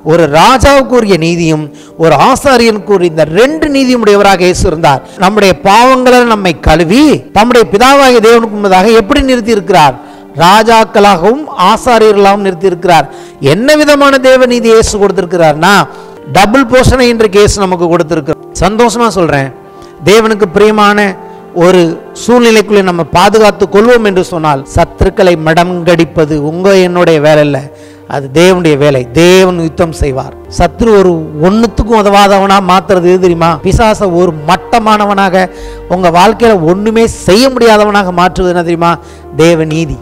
ஒரு ராஜாவுக்குரிய நீதியும் ஒரு ஆசாரியனுக்குரிய இந்த ரெண்டு நீதியும் உடையவராக இயேசு இருந்தார் நம்முடைய பாவங்களை நம்மை கழுவி தம்முடைய பிதாவாகிய தேவனுக்கு முன்பதாக எப்படி நிறுத்தி இருக்கிறார் ராஜாக்களாகவும் ஆசாரியர்களாகவும் நிறுத்தி இருக்கிறார் என்ன விதமான தேவ நீதி இயேசு கொடுத்திருக்கிறார்னா டபுள் போர்ஷனை இன்றைக்கு இயேசு நமக்கு கொடுத்திருக்கிறார் சந்தோஷமா சொல்றேன் தேவனுக்கு பிரியமான ஒரு சூழ்நிலைக்குள்ளே நம்ம பாதுகாத்து கொள்வோம் என்று சொன்னால் சத்துருக்களை மடங்கடிப்பது உங்க என்னுடைய வேலை இல்லை அது தேவனுடைய வேலை தேவன் யுத்தம் செய்வார் சத்ரு ஒரு ஒண்ணுத்துக்கும் உதவாதவனா மாத்துறது எது தெரியுமா பிசாச ஒரு மட்டமானவனாக உங்க வாழ்க்கையில ஒண்ணுமே செய்ய முடியாதவனாக மாற்றுவது என்ன தெரியுமா தேவ நீதி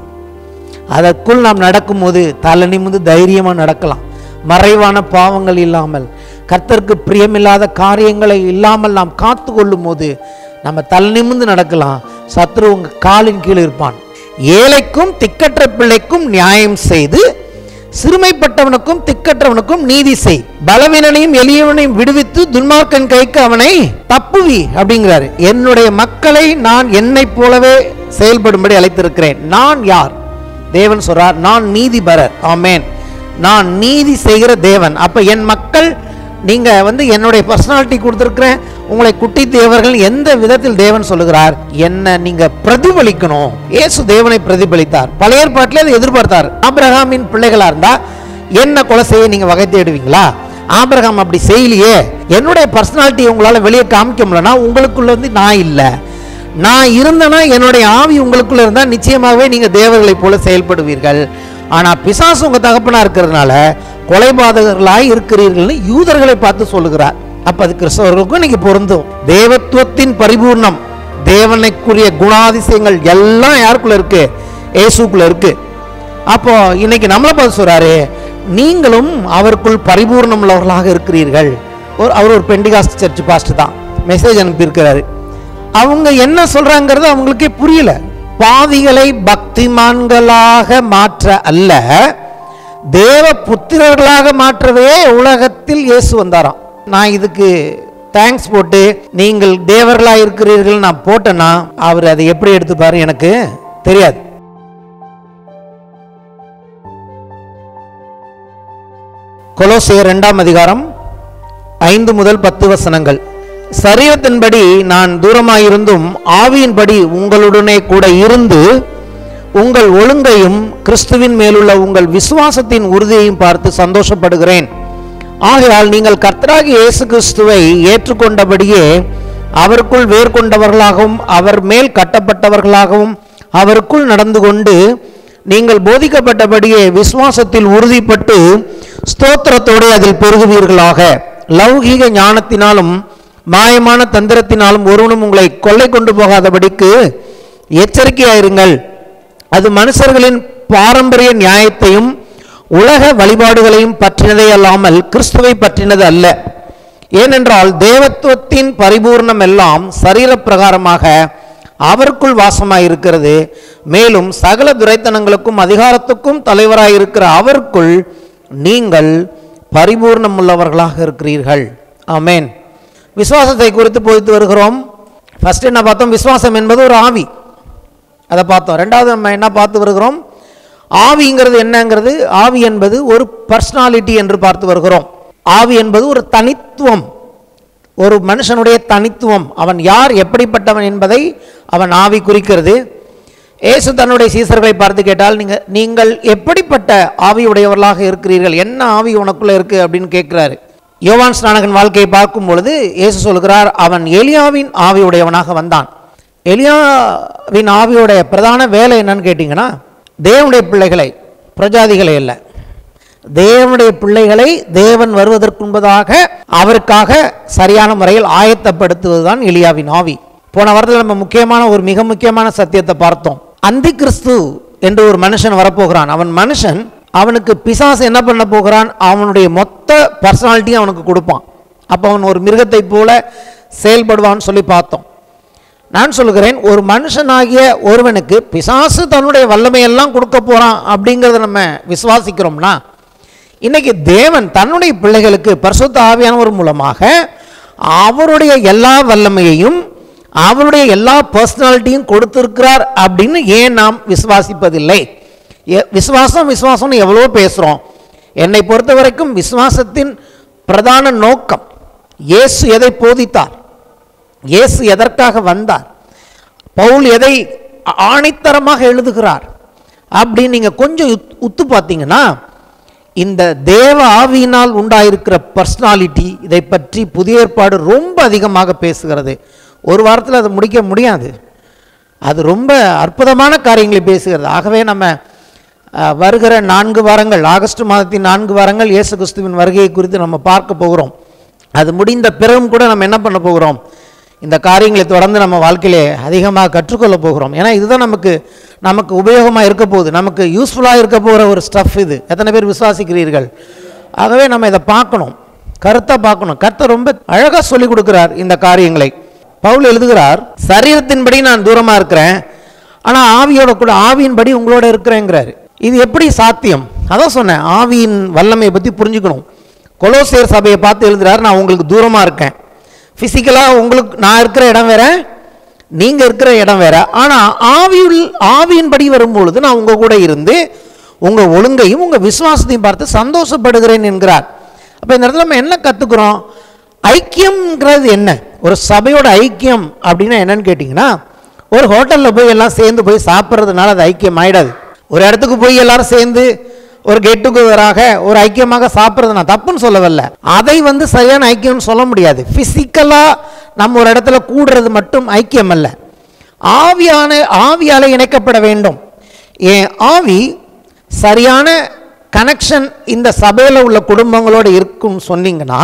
அதற்குள் நாம் நடக்கும்போது தலை நிமிந்து தைரியமாக நடக்கலாம் மறைவான பாவங்கள் இல்லாமல் கர்த்தருக்கு பிரியமில்லாத காரியங்களை இல்லாமல் நாம் காத்து கொள்ளும் போது நம்ம தலை நிமிந்து நடக்கலாம் சத்ரு உங்க காலின் கீழ் இருப்பான் ஏழைக்கும் திக்கற்ற பிள்ளைக்கும் நியாயம் செய்து சிறுமைப்பட்டவனுக்கும் திக்கற்றவனுக்கும் நீதி செய் பலவீனனையும் எளியவனையும் விடுவித்து துன்மார்க்கன் கைக்கு அவனை தப்புவி அப்படிங்கிறாரு என்னுடைய மக்களை நான் என்னைப் போலவே செயல்படும்படி அழைத்திருக்கிறேன் நான் யார் தேவன் சொல்றார் நான் நீதிபரர் ஆமென் நான் நீதி செய்கிற தேவன் அப்ப என் மக்கள் நீங்க வந்து என்னுடைய பர்சனாலிட்டி கொடுத்துருக்கிறேன் உங்களை குட்டி தேவர்கள் எந்த விதத்தில் தேவன் சொல்லுகிறார் என்ன நீங்க பிரதிபலிக்கணும் இயேசு தேவனை பிரதிபலித்தார் பழைய ஏற்பாட்டிலே அதை எதிர்பார்த்தார் ஆபிரகாமின் பிள்ளைகளா இருந்தா என்ன கொலை செய்ய நீங்க வகை தேடுவீங்களா ஆபிரகாம் அப்படி செய்யலையே என்னுடைய பர்சனாலிட்டி உங்களால வெளியே காமிக்க முடியலன்னா உங்களுக்குள்ள வந்து நான் இல்லை நான் இருந்தேன்னா என்னுடைய ஆவி உங்களுக்குள்ள இருந்தால் நிச்சயமாகவே நீங்க தேவர்களைப் போல செயல்படுவீர்கள் ஆனா பிசாசு உங்க தகப்பனா இருக்கிறதுனால கொலைபாதகர்களாய் இருக்கிறீர்கள்னு யூதர்களை பார்த்து சொல்லுகிறார் அப்ப அது கிறிஸ்தவர்களுக்கும் இன்னைக்கு பொருந்தும் தேவத்துவத்தின் பரிபூர்ணம் தேவனைக்குரிய குணாதிசயங்கள் எல்லாம் யாருக்குள்ள இருக்கு இயேசுக்குள்ள இருக்கு அப்போ இன்னைக்கு நம்மளை பார்த்து சொல்றாரு நீங்களும் அவருக்குள் பரிபூர்ணம் உள்ளவர்களாக இருக்கிறீர்கள் ஒரு அவர் ஒரு பெண்டிகாஸ்ட் சர்ச் பாஸ்ட் தான் மெசேஜ் அனுப்பியிருக்கிறாரு அவங்க என்ன சொல்றாங்கிறது அவங்களுக்கே புரியல பாவிகளை பக்திமான்களாக மாற்ற அல்ல தேவ புத்திரர்களாக மாற்றவே உலகத்தில் இயேசு வந்தாராம் நான் இதுக்கு தேங்க்ஸ் போட்டு நீங்கள் தேவர்களாக இருக்கிறீர்கள் நான் போட்டேன்னா அவர் அதை எப்படி எடுத்துப்பாரு எனக்கு தெரியாது கொலோசியர் இரண்டாம் அதிகாரம் ஐந்து முதல் பத்து வசனங்கள் சரீரத்தின்படி நான் தூரமாயிருந்தும் ஆவியின்படி உங்களுடனே கூட இருந்து உங்கள் ஒழுங்கையும் கிறிஸ்துவின் மேலுள்ள உங்கள் விசுவாசத்தின் உறுதியையும் பார்த்து சந்தோஷப்படுகிறேன் ஆகையால் நீங்கள் கர்த்தராகி இயேசு கிறிஸ்துவை ஏற்றுக்கொண்டபடியே அவருக்குள் வேர் கொண்டவர்களாகவும் அவர் மேல் கட்டப்பட்டவர்களாகவும் அவருக்குள் நடந்து கொண்டு நீங்கள் போதிக்கப்பட்டபடியே விசுவாசத்தில் உறுதிப்பட்டு ஸ்தோத்திரத்தோடு அதில் பெருகுவீர்களாக லௌகீக ஞானத்தினாலும் மாயமான தந்திரத்தினாலும் ஒருவனும் உங்களை கொள்ளை கொண்டு போகாதபடிக்கு எச்சரிக்கையாயிருங்கள் அது மனுஷர்களின் பாரம்பரிய நியாயத்தையும் உலக வழிபாடுகளையும் பற்றினதே அல்லாமல் கிறிஸ்துவை பற்றினது அல்ல ஏனென்றால் தேவத்துவத்தின் பரிபூர்ணம் எல்லாம் சரீரப்பிரகாரமாக அவருக்குள் வாசமாயிருக்கிறது மேலும் சகல துரைத்தனங்களுக்கும் அதிகாரத்துக்கும் தலைவராயிருக்கிற அவருக்குள் நீங்கள் பரிபூர்ணம் உள்ளவர்களாக இருக்கிறீர்கள் ஆமென் விசுவாசத்தை குறித்து போதித்து வருகிறோம் ஃபர்ஸ்ட் என்ன பார்த்தோம் விசுவாசம் என்பது ஒரு ஆவி அதை பார்த்தோம் ரெண்டாவது நம்ம என்ன பார்த்து வருகிறோம் ஆவிங்கிறது என்னங்கிறது ஆவி என்பது ஒரு பர்சனாலிட்டி என்று பார்த்து வருகிறோம் ஆவி என்பது ஒரு தனித்துவம் ஒரு மனுஷனுடைய தனித்துவம் அவன் யார் எப்படிப்பட்டவன் என்பதை அவன் ஆவி குறிக்கிறது இயேசு தன்னுடைய சீசர்களை பார்த்து கேட்டால் நீங்கள் நீங்கள் எப்படிப்பட்ட ஆவியுடையவர்களாக இருக்கிறீர்கள் என்ன ஆவி உனக்குள்ள இருக்கு அப்படின்னு கேட்கிறாரு யோவான் ஸ்நானகன் வாழ்க்கையை பார்க்கும் பொழுது இயேசு சொல்கிறார் அவன் எலியாவின் ஆவியுடையவனாக வந்தான் எலியாவின் ஆவியுடைய பிரதான வேலை என்னன்னு கேட்டிங்கன்னா தேவனுடைய பிள்ளைகளை பிரஜாதிகளை அல்ல தேவனுடைய பிள்ளைகளை தேவன் வருவதற்கு முன்பதாக அவருக்காக சரியான முறையில் ஆயத்தப்படுத்துவதுதான் எலியாவின் ஆவி போன வாரத்தில் நம்ம முக்கியமான ஒரு மிக முக்கியமான சத்தியத்தை பார்த்தோம் அந்தி கிறிஸ்து என்று ஒரு மனுஷன் வரப்போகிறான் அவன் மனுஷன் அவனுக்கு பிசாசு என்ன பண்ண போகிறான் அவனுடைய மொத்த பர்சனாலிட்டியும் அவனுக்கு கொடுப்பான் அப்போ அவன் ஒரு மிருகத்தை போல செயல்படுவான்னு சொல்லி பார்த்தோம் நான் சொல்லுகிறேன் ஒரு மனுஷனாகிய ஒருவனுக்கு பிசாசு தன்னுடைய வல்லமையெல்லாம் கொடுக்க போறான் அப்படிங்கிறத நம்ம விசுவாசிக்கிறோம்னா இன்னைக்கு தேவன் தன்னுடைய பிள்ளைகளுக்கு பரிசுத்த ஆவியானவர் மூலமாக அவருடைய எல்லா வல்லமையையும் அவருடைய எல்லா பர்சனாலிட்டியும் கொடுத்திருக்கிறார் அப்படின்னு ஏன் நாம் விசுவாசிப்பதில்லை எ- விசுவாசம் விசுவாசம்னு எவ்வளோ பேசுகிறோம் என்னை பொறுத்த வரைக்கும் விசுவாசத்தின் பிரதான நோக்கம் இயேசு எதை போதித்தார் இயேசு எதற்காக வந்தார் பவுல் எதை ஆணித்தரமாக எழுதுகிறார் அப்படின்னு நீங்கள் கொஞ்சம் உத்- உத்து பார்த்தீங்கன்னா இந்த தேவ ஆவியினால் உண்டாயிருக்கிற பர்சனாலிட்டி இதை பற்றி புதிய ஏற்பாடு ரொம்ப அதிகமாக பேசுகிறது ஒரு வாரத்தில் அதை முடிக்க முடியாது அது ரொம்ப அற்புதமான காரியங்களை பேசுகிறது ஆகவே நம்ம அஹ், வருகிற நான்கு வாரங்கள் ஆகஸ்ட் மாதத்தின் நான்கு வாரங்கள் இயேசு கிறிஸ்துவின் வருகையை குறித்து நம்ம பார்க்க போகிறோம் அது முடிந்த பிறகும் கூட நம்ம என்ன பண்ண போகிறோம் இந்த காரியங்களை தொடர்ந்து நம்ம வாழ்க்கையிலே அதிகமாக கற்றுக்கொள்ள போகிறோம் ஏன்னா இதுதான் நமக்கு நமக்கு உபயோகமாக இருக்க போகுது நமக்கு யூஸ்ஃபுல்லாக இருக்க போகிற ஒரு ஸ்டஃப் இது எத்தனை பேர் விசுவாசிக்கிறீர்கள் ஆகவே நம்ம இதை பார்க்கணும் கருத்தை பார்க்கணும் கருத்தை ரொம்ப அழகாக சொல்லி கொடுக்கிறார் இந்த காரியங்களை பவுல் எழுதுகிறார் சரீரத்தின்படி நான் தூரமாக இருக்கிறேன் ஆனால் ஆவியோட கூட ஆவியின்படி உங்களோட இருக்கிறேங்கிறாரு இது எப்படி சாத்தியம் அதான் சொன்னேன் ஆவியின் வல்லமையை பற்றி புரிஞ்சுக்கணும் கொலோசேர் சபையை பார்த்து எழுதுறாரு நான் உங்களுக்கு தூரமாக இருக்கேன் ஃபிசிக்கலாக உங்களுக்கு நான் இருக்கிற இடம் வேற நீங்கள் இருக்கிற இடம் வேற ஆனால் ஆவியுள் ஆவியின்படி வரும்பொழுது நான் உங்கள் கூட இருந்து உங்கள் ஒழுங்கையும் உங்கள் விசுவாசத்தையும் பார்த்து சந்தோஷப்படுகிறேன் என்கிறார் அப்போ இந்த இடத்துல நம்ம என்ன கற்றுக்குறோம் ஐக்கியம்ங்கிறது என்ன ஒரு சபையோட ஐக்கியம் அப்படின்னா என்னன்னு கேட்டிங்கன்னா ஒரு ஹோட்டலில் போய் எல்லாம் சேர்ந்து போய் சாப்பிட்றதுனால அது ஐக்கியம் ஆயிடாது ஒரு இடத்துக்கு போய் எல்லாரும் சேர்ந்து ஒரு கெட் டுகெதராக ஒரு ஐக்கியமாக சாப்பிட்றது நான் தப்புன்னு சொல்ல வரல அதை வந்து சரியான ஐக்கியம்னு சொல்ல முடியாது ஃபிசிக்கலாக நம்ம ஒரு இடத்துல கூடுறது மட்டும் ஐக்கியம் அல்ல ஆவியான ஆவியால் இணைக்கப்பட வேண்டும் என் ஆவி சரியான கனெக்ஷன் இந்த சபையில் உள்ள குடும்பங்களோடு இருக்கும் சொன்னீங்கன்னா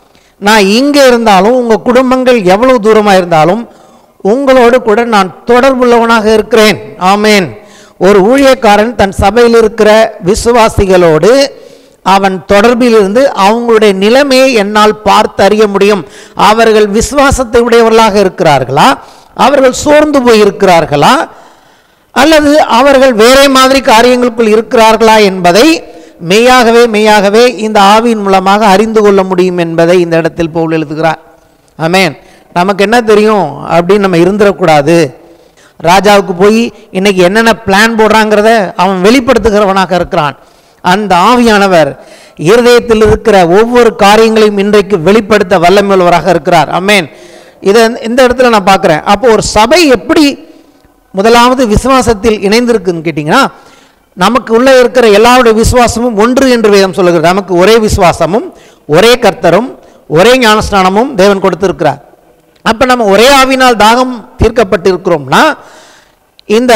நான் இங்கே இருந்தாலும் உங்கள் குடும்பங்கள் எவ்வளவு தூரமாக இருந்தாலும் உங்களோடு கூட நான் தொடர்புள்ளவனாக இருக்கிறேன் ஆமேன் ஒரு ஊழியக்காரன் தன் சபையில் இருக்கிற விசுவாசிகளோடு அவன் தொடர்பில் இருந்து அவங்களுடைய நிலைமையை என்னால் பார்த்து அறிய முடியும் அவர்கள் விசுவாசத்தை உடையவர்களாக இருக்கிறார்களா அவர்கள் சோர்ந்து போய் இருக்கிறார்களா அல்லது அவர்கள் வேறே மாதிரி காரியங்களுக்குள் இருக்கிறார்களா என்பதை மெய்யாகவே மெய்யாகவே இந்த ஆவியின் மூலமாக அறிந்து கொள்ள முடியும் என்பதை இந்த இடத்தில் பவுல் எழுதுகிறார் ஆமென் நமக்கு என்ன தெரியும் அப்படின்னு நம்ம இருந்துடக்கூடாது ராஜாவுக்கு போய் இன்னைக்கு என்னென்ன பிளான் போடுறாங்கிறத அவன் வெளிப்படுத்துகிறவனாக இருக்கிறான் அந்த ஆவியானவர் இருதயத்தில் இருக்கிற ஒவ்வொரு காரியங்களையும் இன்றைக்கு வெளிப்படுத்த வல்லமையுள்ளவராக இருக்கிறார் அமேன் இதை இந்த இடத்துல நான் பார்க்குறேன் அப்போ ஒரு சபை எப்படி முதலாவது விசுவாசத்தில் இணைந்திருக்குன்னு கேட்டிங்கன்னா நமக்கு உள்ளே இருக்கிற எல்லாருடைய விசுவாசமும் ஒன்று என்று வேதம் சொல்லுகிறது நமக்கு ஒரே விசுவாசமும் ஒரே கர்த்தரும் ஒரே ஞானஸ்நானமும் தேவன் கொடுத்திருக்கிறார் அப்போ நம்ம ஒரே ஆவினால் தாகம் தீர்க்கப்பட்டிருக்கிறோம்னா இந்த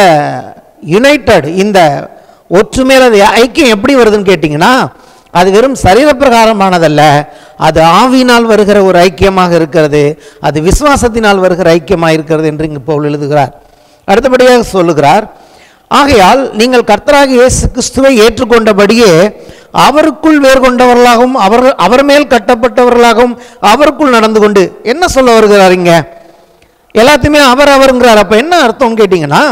யுனைடெட் இந்த ஒற்றுமையில் அது ஐக்கியம் எப்படி வருதுன்னு கேட்டிங்கன்னா அது வெறும் சரீரப்பிரகாரமானதல்ல அது ஆவியினால் வருகிற ஒரு ஐக்கியமாக இருக்கிறது அது விசுவாசத்தினால் வருகிற ஐக்கியமாக இருக்கிறது என்று இங்கு பவுல் எழுதுகிறார் அடுத்தபடியாக சொல்லுகிறார் ஆகையால் நீங்கள் கர்த்தராகிய இயேசு கிறிஸ்துவை ஏற்றுக்கொண்டபடியே அவருக்குள் வேர் கொண்டவர்களாகவும் அவர் அவர் மேல் கட்டப்பட்டவர்களாகவும் அவருக்குள் நடந்து கொண்டு என்ன சொல்ல வருகிறார் இங்க எல்லாத்தையுமே அவர் அவருங்கிறார் அப்ப என்ன அர்த்தம் கேட்டிங்கன்னா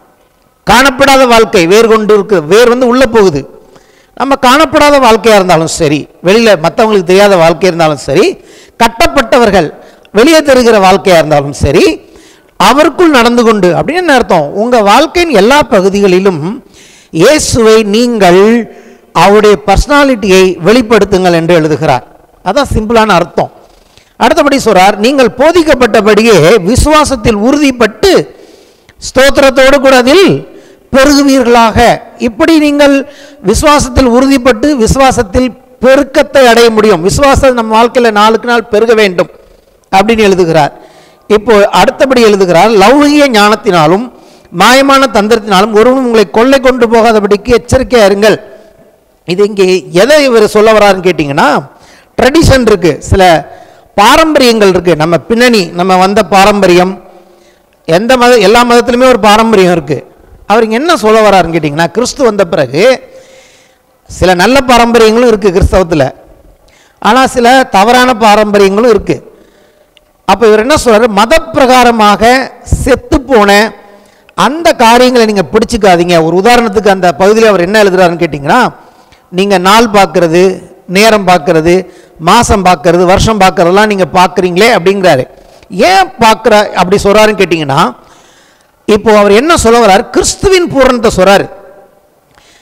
காணப்படாத வாழ்க்கை வேர் கொண்டு இருக்கு வேர் வந்து உள்ளே போகுது நம்ம காணப்படாத வாழ்க்கையாக இருந்தாலும் சரி வெளியில் மற்றவங்களுக்கு தெரியாத வாழ்க்கை இருந்தாலும் சரி கட்டப்பட்டவர்கள் வெளியே தெரிகிற வாழ்க்கையாக இருந்தாலும் சரி அவருக்குள் நடந்து கொண்டு அப்படின்னு என்ன அர்த்தம் உங்கள் வாழ்க்கையின் எல்லா பகுதிகளிலும் இயேசுவை நீங்கள் அவருடைய பர்சனாலிட்டியை வெளிப்படுத்துங்கள் என்று எழுதுகிறார் அதான் சிம்பிளான அர்த்தம் அடுத்தபடி சொல்றார் நீங்கள் போதிக்கப்பட்டபடியே விசுவாசத்தில் உறுதிப்பட்டு ஸ்தோத்திரத்தோடு கூட அதில் பெருகுவீர்களாக இப்படி நீங்கள் விசுவாசத்தில் உறுதிப்பட்டு விசுவாசத்தில் பெருக்கத்தை அடைய முடியும் விசுவாசம் நம்ம வாழ்க்கையில் நாளுக்கு நாள் பெருக வேண்டும் அப்படின்னு எழுதுகிறார் இப்போ அடுத்தபடி எழுதுகிறார் லௌகிய ஞானத்தினாலும் மாயமான தந்திரத்தினாலும் ஒருவன் உங்களை கொள்ளை கொண்டு போகாதபடிக்கு எச்சரிக்கையா இருங்கள் இது இங்கே எதை இவர் சொல்ல வராருன்னு கேட்டிங்கன்னா ட்ரெடிஷன் இருக்கு சில பாரம்பரியங்கள் இருக்கு நம்ம பின்னணி நம்ம வந்த பாரம்பரியம் எந்த மத எல்லா மதத்திலுமே ஒரு பாரம்பரியம் இருக்கு அவர் இங்க என்ன சொல்ல வராருன்னு கேட்டிங்கன்னா கிறிஸ்து வந்த பிறகு சில நல்ல பாரம்பரியங்களும் இருக்குது கிறிஸ்தவத்தில் ஆனால் சில தவறான பாரம்பரியங்களும் இருக்குது அப்போ இவர் என்ன சொல்றாரு மத பிரகாரமாக செத்து போன அந்த காரியங்களை நீங்கள் பிடிச்சிக்காதீங்க ஒரு உதாரணத்துக்கு அந்த பகுதியில் அவர் என்ன எழுதுறாருன்னு கேட்டிங்கன்னா நீங்கள் நாள் பார்க்கறது நேரம் பார்க்கறது மாதம் பார்க்கறது வருஷம் பார்க்கறதெல்லாம் நீங்கள் பார்க்குறீங்களே அப்படிங்கிறாரு ஏன் பார்க்குற அப்படி சொல்கிறாருன்னு கேட்டிங்கன்னா இப்போ அவர் என்ன சொல்ல வர்றார் கிறிஸ்துவின் பூரணத்தை சொல்கிறாரு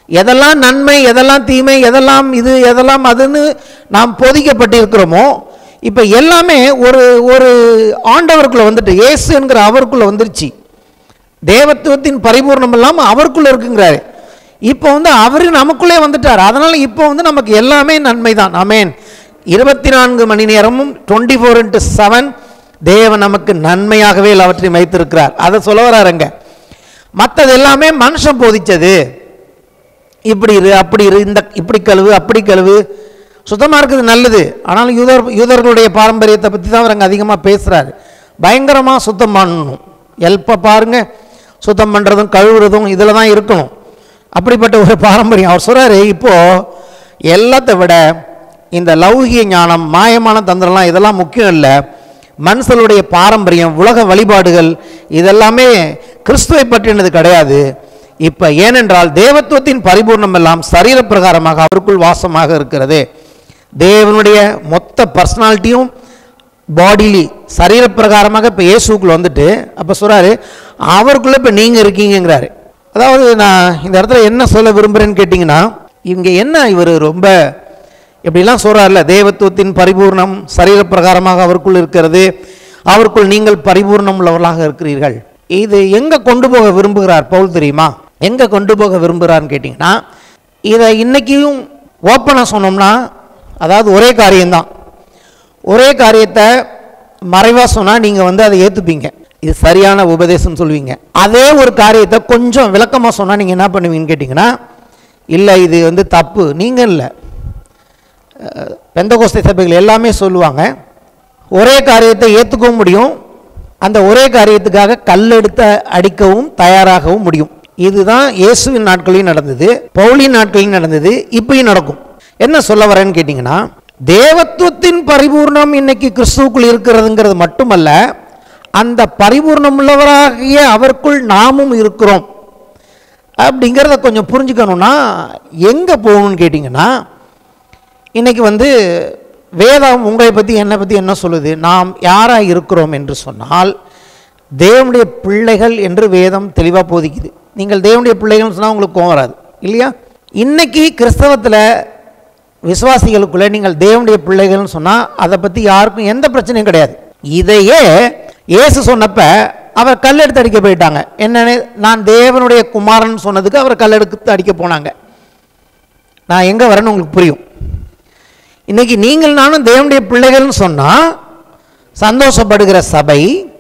எதெல்லாம் நன்மை எதெல்லாம் தீமை எதெல்லாம் இது எதெல்லாம் அதுன்னு நாம் போதிக்கப்பட்டிருக்கிறோமோ இப்போ எல்லாமே ஒரு ஒரு ஆண்டவருக்குள்ள வந்துட்டு இயேசு என்கிற அவருக்குள்ள வந்துருச்சு தேவத்துவத்தின் பரிபூர்ணம் இல்லாமல் அவருக்குள்ள இருக்குங்கிறாரு இப்போ வந்து அவர் நமக்குள்ளே வந்துட்டார் அதனால இப்போ வந்து நமக்கு எல்லாமே நன்மை தான் அமேன் இருபத்தி நான்கு மணி நேரமும் டுவெண்ட்டி ஃபோர் இன்ட்டு செவன் தேவன் நமக்கு நன்மையாகவே எல்லாவற்றையும் வைத்திருக்கிறார் அதை சொல்ல வராருங்க மற்றது எல்லாமே மனுஷன் போதிச்சது இப்படி இரு அப்படி இரு இந்த இப்படி கழுவு அப்படி கழுவு சுத்தமாக இருக்குது நல்லது ஆனாலும் யூதர் யூதர்களுடைய பாரம்பரியத்தை பற்றி தான் அவர் அங்கே அதிகமாக பேசுகிறாரு பயங்கரமாக சுத்தம் பண்ணணும் எல்ப்பை பாருங்க சுத்தம் பண்ணுறதும் கழுவுறதும் இதில் தான் இருக்கணும் அப்படிப்பட்ட ஒரு பாரம்பரியம் அவர் சொல்கிறாரு இப்போது எல்லாத்தை விட இந்த லௌகிய ஞானம் மாயமான தந்திரம்லாம் இதெல்லாம் முக்கியம் இல்லை மனுஷனுடைய பாரம்பரியம் உலக வழிபாடுகள் இதெல்லாமே கிறிஸ்துவை பற்றினது கிடையாது இப்போ ஏனென்றால் தேவத்துவத்தின் பரிபூர்ணம் எல்லாம் சரீர பிரகாரமாக அவருக்குள் வாசமாக இருக்கிறது தேவனுடைய மொத்த பர்சனாலிட்டியும் பாடிலி சரீர பிரகாரமாக இப்போ இயேசுக்குள்ள வந்துட்டு அப்போ சொல்கிறாரு அவருக்குள்ளே இப்போ நீங்கள் இருக்கீங்கங்கிறாரு அதாவது நான் இந்த இடத்துல என்ன சொல்ல விரும்புகிறேன்னு கேட்டிங்கன்னா இங்கே என்ன இவர் ரொம்ப இப்படிலாம் சொல்கிறார்ல தேவத்துவத்தின் பரிபூர்ணம் சரீர பிரகாரமாக அவருக்குள் இருக்கிறது அவருக்குள் நீங்கள் பரிபூர்ணம் உள்ளவர்களாக இருக்கிறீர்கள் இது எங்கே கொண்டு போக விரும்புகிறார் பவுல் தெரியுமா எங்கே கொண்டு போக விரும்புகிறார்னு கேட்டிங்கன்னா இதை இன்றைக்கியும் ஓப்பனாக சொன்னோம்னா அதாவது ஒரே காரியம்தான் ஒரே காரியத்தை மறைவாக சொன்னால் நீங்கள் வந்து அதை ஏற்றுப்பீங்க இது சரியான உபதேசம் சொல்லுவீங்க அதே ஒரு காரியத்தை கொஞ்சம் விளக்கமாக சொன்னால் நீங்கள் என்ன பண்ணுவீங்கன்னு கேட்டிங்கன்னா இல்லை இது வந்து தப்பு நீங்கள் இல்லை பெந்தகோஸ்தை சபைகள் எல்லாமே சொல்லுவாங்க ஒரே காரியத்தை ஏற்றுக்கவும் முடியும் அந்த ஒரே காரியத்துக்காக கல்லெடுத்து அடிக்கவும் தயாராகவும் முடியும் இதுதான் இயேசுவின் நாட்களையும் நடந்தது பவுலின் நாட்களையும் நடந்தது இப்பயும் நடக்கும் என்ன சொல்ல வரேன்னு கேட்டிங்கன்னா தேவத்துவத்தின் பரிபூர்ணம் இன்னைக்கு கிறிஸ்துவுக்குள் இருக்கிறதுங்கிறது மட்டுமல்ல அந்த பரிபூர்ணம் உள்ளவராகிய அவருக்குள் நாமும் இருக்கிறோம் அப்படிங்கிறத கொஞ்சம் புரிஞ்சுக்கணும்னா எங்கே போகணும்னு கேட்டிங்கன்னா இன்னைக்கு வந்து வேதம் உங்களை பற்றி என்னை பற்றி என்ன சொல்லுது நாம் யாராக இருக்கிறோம் என்று சொன்னால் தேவனுடைய பிள்ளைகள் என்று வேதம் தெளிவாக போதிக்குது நீங்கள் தேவனுடைய பிள்ளைகள்னு சொன்னால் உங்களுக்கு கோவம் வராது இல்லையா இன்னைக்கு கிறிஸ்தவத்தில் விசுவாசிகளுக்குள்ளே நீங்கள் தேவனுடைய பிள்ளைகள்னு சொன்னால் அதை பற்றி யாருக்கும் எந்த பிரச்சனையும் கிடையாது இதையே இயேசு சொன்னப்ப அவர் கல்லெடுத்து அடிக்க போயிட்டாங்க என்னன்னு நான் தேவனுடைய குமாரன் சொன்னதுக்கு அவர் கல்லெடுத்து அடிக்க போனாங்க நான் எங்கே வரேன்னு உங்களுக்கு புரியும் இன்னைக்கு நீங்கள் நானும் தேவனுடைய பிள்ளைகள்னு சொன்னால் சந்தோஷப்படுகிற சபை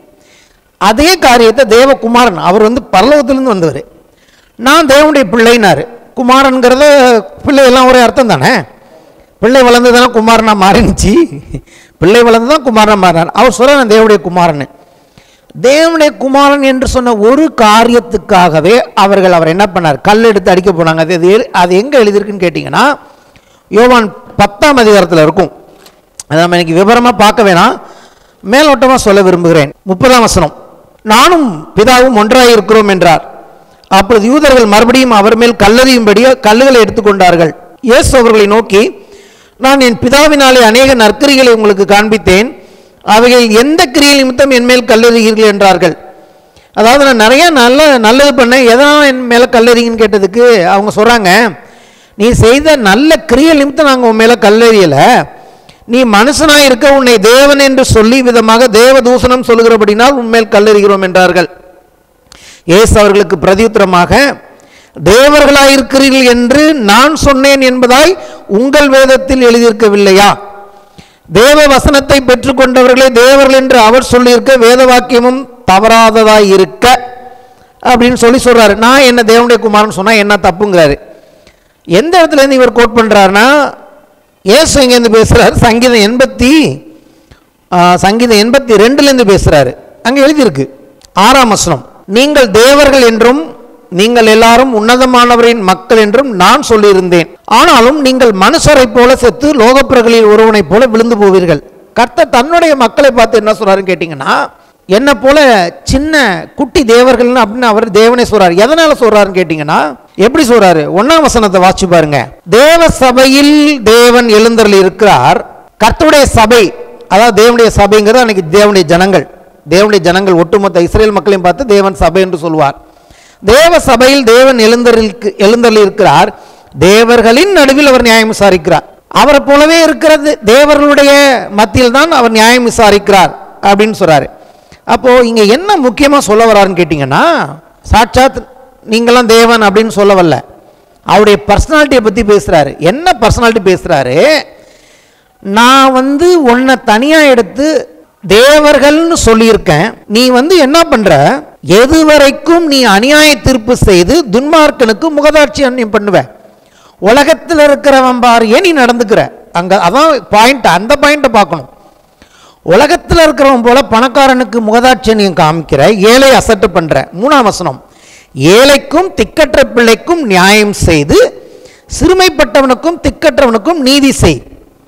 அதே காரியத்தை தேவகுமாரன் அவர் வந்து பரலோகத்திலிருந்து வந்தவர் நான் தேவனுடைய பிள்ளைனாரு குமாரன்கிறத பிள்ளையெல்லாம் ஒரே அர்த்தம் தானே பிள்ளை வளர்ந்து தானே குமாரனா மாறினுச்சு பிள்ளை வளர்ந்து தான் குமாரனா மாறினார் அவர் சொல்ல நான் தேவனுடைய குமாரன் தேவனுடைய குமாரன் என்று சொன்ன ஒரு காரியத்துக்காகவே அவர்கள் அவர் என்ன பண்ணார் கல் எடுத்து அடிக்க போனாங்க அது எது அது எங்கே எழுதியிருக்குன்னு கேட்டிங்கன்னா யோவான் பத்தாம் அதிகாரத்தில் இருக்கும் அதை நம்ம இன்னைக்கு விவரமாக பார்க்க வேணாம் மேலோட்டமாக சொல்ல விரும்புகிறேன் முப்பதாம் வசனம் நானும் பிதாவும் ஒன்றாய் இருக்கிறோம் என்றார் அப்பொழுது யூதர்கள் மறுபடியும் அவர் மேல் கல்லறியும்படி கல்லுகளை எடுத்துக்கொண்டார்கள் இயேசு அவர்களை நோக்கி நான் என் பிதாவினாலே அநேக நற்கிரிகளை உங்களுக்கு காண்பித்தேன் அவைகள் எந்த கிரியை நிமித்தம் என் மேல் கல்லெறிகிறீர்கள் என்றார்கள் அதாவது நான் நிறைய நல்ல நல்லது பண்ணேன் எதனால் என் மேலே கல்லெறிங்கன்னு கேட்டதுக்கு அவங்க சொல்கிறாங்க நீ செய்த நல்ல கிரியை நிமித்தம் நாங்கள் உன் மேலே கல்லெறியலை நீ மனுஷனாக இருக்க உன்னை தேவன் என்று சொல்லி விதமாக தேவ தூஷணம் சொல்லுகிறபடினால் உன்மேல் கல்லெறிகிறோம் என்றார்கள் இயேசு அவர்களுக்கு பிரதியுத்தரமாக தேவர்களாயிருக்கிறீர்கள் என்று நான் சொன்னேன் என்பதாய் உங்கள் வேதத்தில் எழுதியிருக்கவில்லையா தேவ வசனத்தை பெற்றுக்கொண்டவர்களே தேவர்கள் என்று அவர் சொல்லியிருக்க வேத வாக்கியமும் தவறாததாய் இருக்க அப்படின்னு சொல்லி சொல்றாரு நான் என்ன தேவனுடைய குமாரன் சொன்னா என்ன தப்புங்கிறாரு எந்த இடத்துல இருந்து இவர் கோட் பண்றாருன்னா ஏசு எங்கேருந்து பேசுறாரு சங்கீதம் எண்பத்தி ஆ, சங்கீதம் எண்பத்தி ரெண்டுலேருந்து பேசுறாரு அங்கே எழுதியிருக்கு ஆறாம் வசனம் நீங்கள் தேவர்கள் என்றும் நீங்கள் எல்லாரும் உன்னதமானவரின் மக்கள் என்றும் நான் சொல்லியிருந்தேன் ஆனாலும் நீங்கள் மனுஷரைப் போல செத்து லோகப்பிரகளில் ஒருவனைப் போல விழுந்து போவீர்கள் கர்த்தர் தன்னுடைய மக்களை பார்த்து என்ன சொல்றாருன்னு கேட்டிங்கன்னா என்ன போல சின்ன குட்டி தேவர்கள்னு அப்படின்னு அவர் தேவனே சொல்றாரு எதனால சொல்றாருன்னு கேட்டிங்கன்னா எப்படி சொல்றாரு ஒன்னாம் வசனத்தை வாசிச்சு பாருங்க தேவ சபையில் தேவன் எழுந்தருள் இருக்கிறார் கர்த்தருடைய சபை அதாவது தேவனுடைய சபைங்கிறது அன்னைக்கு தேவனுடைய ஜனங்கள் தேவனுடைய ஜனங்கள் ஒட்டுமொத்த இஸ்ரேல் மக்களையும் பார்த்து தேவன் சபை என்று சொல்வார் தேவ சபையில் தேவன் எழுந்தருக்கு எழுந்தருளிருக்கிறார் தேவர்களின் நடுவில் அவர் நியாயம் விசாரிக்கிறார் அவரை போலவே இருக்கிறது தேவர்களுடைய மத்தியில் தான் அவர் நியாயம் விசாரிக்கிறார் அப்படின்னு சொல்றாரு அப்போ இங்க என்ன முக்கியமா சொல்ல வராருன்னு கேட்டிங்கன்னா சாட்சாத் நீங்களாம் தேவன் அப்படின்னு சொல்ல வரல அவருடைய பர்சனாலிட்டியை பத்தி பேசுறாரு என்ன பர்சனாலிட்டி பேசுறாரு நான் வந்து உன்னை தனியா எடுத்து தேவர்கள்னு சொல்லியிருக்கேன் நீ வந்து என்ன பண்ற எது வரைக்கும் நீ அநியாய தீர்ப்பு செய்து துன்மார்க்கனுக்கு முகதாட்சி அந்நியம் பண்ணுவ உலகத்தில் இருக்கிறவன் பாரு ஏன் நீ நடந்துக்கிற அங்க அதான் பாயிண்ட் அந்த பாயிண்ட்டை பார்க்கணும் உலகத்தில் இருக்கிறவன் போல பணக்காரனுக்கு முகதாட்சியம் காமிக்கிற ஏழை அசட்டு பண்ற மூணாம் வசனம் ஏழைக்கும் திக்கற்ற பிள்ளைக்கும் நியாயம் செய்து சிறுமைப்பட்டவனுக்கும் திக்கற்றவனுக்கும் நீதி செய்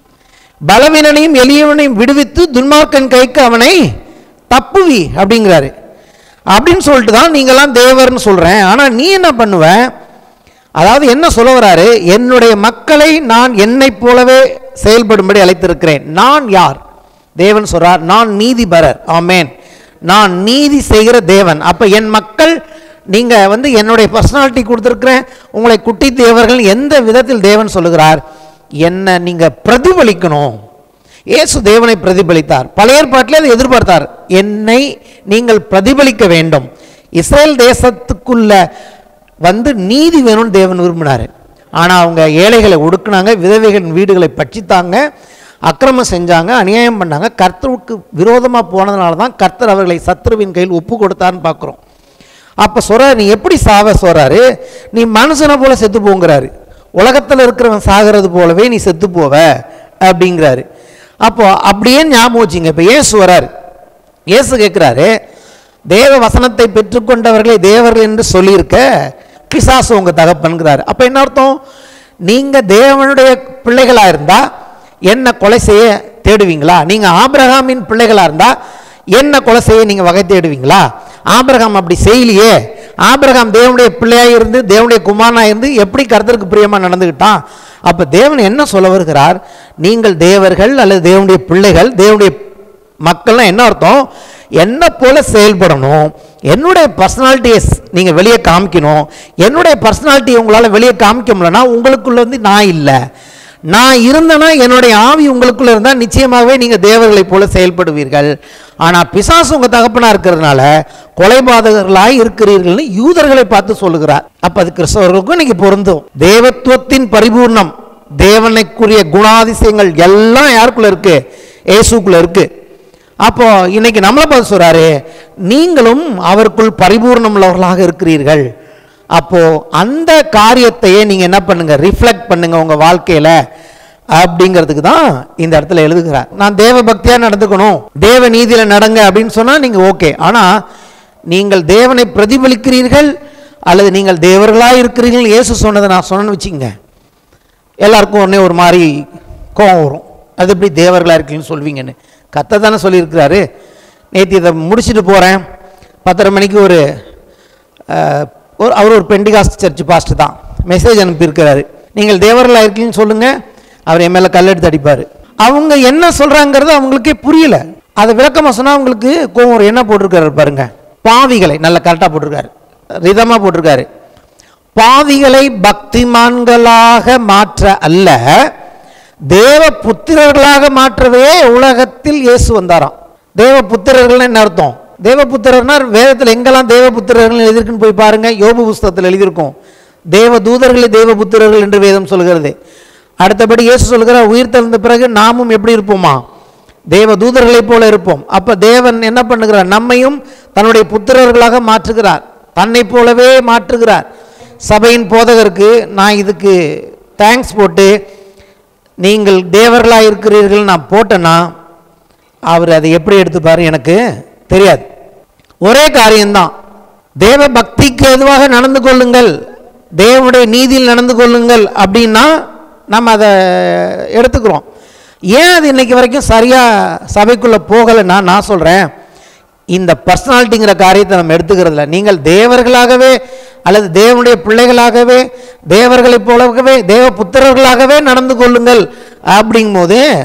பலவீனனையும் எளியவனையும் விடுவித்து துன்மார்க்கன் கைக்கு அவனை தப்புவி அப்படிங்கிறாரு அப்படின்னு சொல்லிட்டு தான் நீங்களாம் தேவர்னு சொல்கிறேன் ஆனால் நீ என்ன பண்ணுவ அதாவது என்ன சொல்ல வராரு என்னுடைய மக்களை நான் என்னைப் போலவே செயல்படும்படி அழைத்திருக்கிறேன் நான் யார் தேவன் சொல்றார் நான் நீதிபரர் ஆமேன் நான் நீதி செய்கிற தேவன் அப்போ என் மக்கள் நீங்கள் வந்து என்னுடைய பர்சனாலிட்டி கொடுத்துருக்கிறேன் உங்களை குட்டி தேவர்கள் எந்த விதத்தில் தேவன் சொல்லுகிறார் என்ன நீங்கள் பிரதிபலிக்கணும் இயேசு தேவனை பிரதிபலித்தார் பழைய ஏற்பாட்டிலே அதை எதிர்பார்த்தார் என்னை நீங்கள் பிரதிபலிக்க வேண்டும் இஸ்ரேல் தேசத்துக்குள்ள வந்து நீதி வேணும்னு தேவன் விரும்பினார் ஆனால் அவங்க ஏழைகளை ஒடுக்குனாங்க விதவைகளின் வீடுகளை பட்சித்தாங்க அக்கிரமம் செஞ்சாங்க அநியாயம் பண்ணாங்க கர்த்தருக்கு விரோதமாக போனதுனால தான் கர்த்தர் அவர்களை சத்ருவின் கையில் ஒப்பு கொடுத்தான்னு பார்க்குறோம் அப்போ சொல்ற நீ எப்படி சாவ சொல்றாரு நீ மனுஷனை போல செத்து போங்கிறாரு உலகத்தில் இருக்கிறவன் சாகிறது போலவே நீ செத்து போவ அப்படிங்கிறாரு அப்போ அப்படியே ஞாபகம் வச்சுங்க இப்போ இயேசு வராரு இயேசு கேட்குறாரு தேவ வசனத்தை பெற்றுக்கொண்டவர்களை தேவர்கள் என்று சொல்லியிருக்க பிசாசு உங்க தகப்பன்கிறாரு அப்போ என்ன அர்த்தம் நீங்க தேவனுடைய பிள்ளைகளா இருந்தா என்ன கொலை செய்ய தேடுவீங்களா நீங்க ஆபிரகாமின் பிள்ளைகளா இருந்தா என்ன கொலை செய்ய நீங்க வகை தேடுவீங்களா ஆபிரகாம் அப்படி செய்யலையே ஆபிரகாம் தேவனுடைய பிள்ளையாக இருந்து தேவனுடைய குமாரனா இருந்து எப்படி கர்த்தருக்கு பிரியமா நடந்துக்கிட்டான் அப்ப தேவன் என்ன சொல்ல வருகிறார் நீங்கள் தேவர்கள் அல்லது தேவனுடைய பிள்ளைகள் தேவனுடைய மக்கள்லாம் என்ன அர்த்தம் என்ன போல செயல்படணும் என்னுடைய பர்சனாலிட்டியை நீங்கள் வெளியே காமிக்கணும் என்னுடைய பர்சனாலிட்டியை உங்களால் வெளியே காமிக்க முடியலன்னா உங்களுக்குள்ள வந்து நான் இல்லை நான் இருந்தேன்னா என்னுடைய ஆவி உங்களுக்குள்ள இருந்தால் நிச்சயமாகவே நீங்கள் தேவர்களைப் போல செயல்படுவீர்கள் ஆனால் பிசாசு உங்கள் தகப்பனா இருக்கிறதுனால கொலைபாதகர்களாய் இருக்கிறீர்கள்னு யூதர்களை பார்த்து சொல்லுகிறார் அப்போ அது கிறிஸ்தவர்களுக்கும் இன்னைக்கு பொருந்தும் தேவத்துவத்தின் பரிபூர்ணம் தேவனைக்குரிய குணாதிசயங்கள் எல்லாம் யாருக்குள்ள இருக்கு இயேசுக்குள்ள இருக்கு அப்போ இன்னைக்கு நம்மளை பார்த்து சொல்றாரு நீங்களும் அவருக்குள் பரிபூர்ணம் உள்ளவர்களாக இருக்கிறீர்கள் அப்போ அந்த காரியத்தையே நீங்க என்ன பண்ணுங்க ரிஃப்ளெக்ட் பண்ணுங்க உங்க வாழ்க்கையில அப்படிங்கிறதுக்கு தான் இந்த இடத்துல எழுதுகிறார் நான் தேவ பக்தியா நடந்துக்கணும் தேவ நீதியில நடங்க அப்படின்னு சொன்னா நீங்க ஓகே ஆனா நீங்கள் தேவனை பிரதிபலிக்கிறீர்கள் அல்லது நீங்கள் தேவர்களாக இருக்கிறீர்கள் இயேசு சொன்னதை நான் சொன்னேன்னு வச்சுக்கங்க எல்லாருக்கும் உடனே ஒரு மாதிரி கோவம் வரும் அது எப்படி தேவர்களாக இருக்கீங்கன்னு சொல்வீங்கன்னு கத்த தானே சொல்லியிருக்கிறாரு நேற்று இதை முடிச்சுட்டு போகிறேன் பத்தரை மணிக்கு ஒரு அஹ், ஒரு அவர் ஒரு பெண்டிகாஸ்ட் சர்ச் பாஸ்டர் தான் மெசேஜ் அனுப்பியிருக்கிறாரு நீங்கள் தேவர்களாக இருக்கீங்கன்னு சொல்லுங்கள் அவர் என் மேலே கல்லெடுத்து அடிப்பார் அவங்க என்ன சொல்கிறாங்கிறது அவங்களுக்கே புரியல அதை விளக்கமாக சொன்னால் அவங்களுக்கு கோவம் வரும். என்ன போட்டிருக்காரு பாருங்க பாவிகளை நல்லா கரெக்டாக போட்டிருக்காரு ரிதமாக போட்டிருக்காரு பாவிகளை பக்திமான்களாக மாற்ற அல்ல தேவ புத்திரர்களாக மாற்றவே உலகத்தில் இயேசு வந்தாராம் தேவ புத்திரர்கள் என்ன அர்த்தம் தேவ புத்திரர்னா வேதத்தில் எங்கெல்லாம் தேவ புத்திரர்கள் எழுதியிருக்குன்னு போய் பாருங்க யோபு புஸ்தகத்தில் எழுதியிருக்கும் தேவ தூதர்களே தேவ புத்திரர்கள் என்று வேதம் சொல்கிறது அடுத்தபடி இயேசு சொல்கிறார் உயிர் தெழுந்த பிறகு நாமும் எப்படி இருப்போமா தேவ தூதர்களைப் போல இருப்போம் அப்ப தேவன் என்ன பண்ணுகிறார் நம்மையும் தன்னுடைய புத்திரர்களாக மாற்றுகிறார் தன்னைப் போலவே மாற்றுகிறார் சபையின் போதகருக்கு நான் இதுக்கு தேங்க்ஸ் போட்டு நீங்கள் தேவர்களாக இருக்கிறீர்கள் நான் போட்டேன்னா அவர் அதை எப்படி எடுத்துப்பாரு எனக்கு தெரியாது ஒரே காரியம்தான் தேவ பக்திக்கு எதுவாக நடந்து கொள்ளுங்கள் தேவனுடைய நீதியில் நடந்து கொள்ளுங்கள் அப்படின்னா நம்ம அதை எடுத்துக்கிறோம் ஏன் அது இன்னைக்கு வரைக்கும் சரியாக சபைக்குள்ளே போகலைன்னா நான் சொல்கிறேன் இந்த பர்சனாலிட்டிங்கிற காரியத்தை நம்ம எடுத்துக்கிறதில்ல நீங்கள் தேவர்களாகவே அல்லது தேவனுடைய பிள்ளைகளாகவே தேவர்களைப் போலவே தேவ புத்திரர்களாகவே நடந்து கொள்ளுங்கள் அப்படிங்கும்போது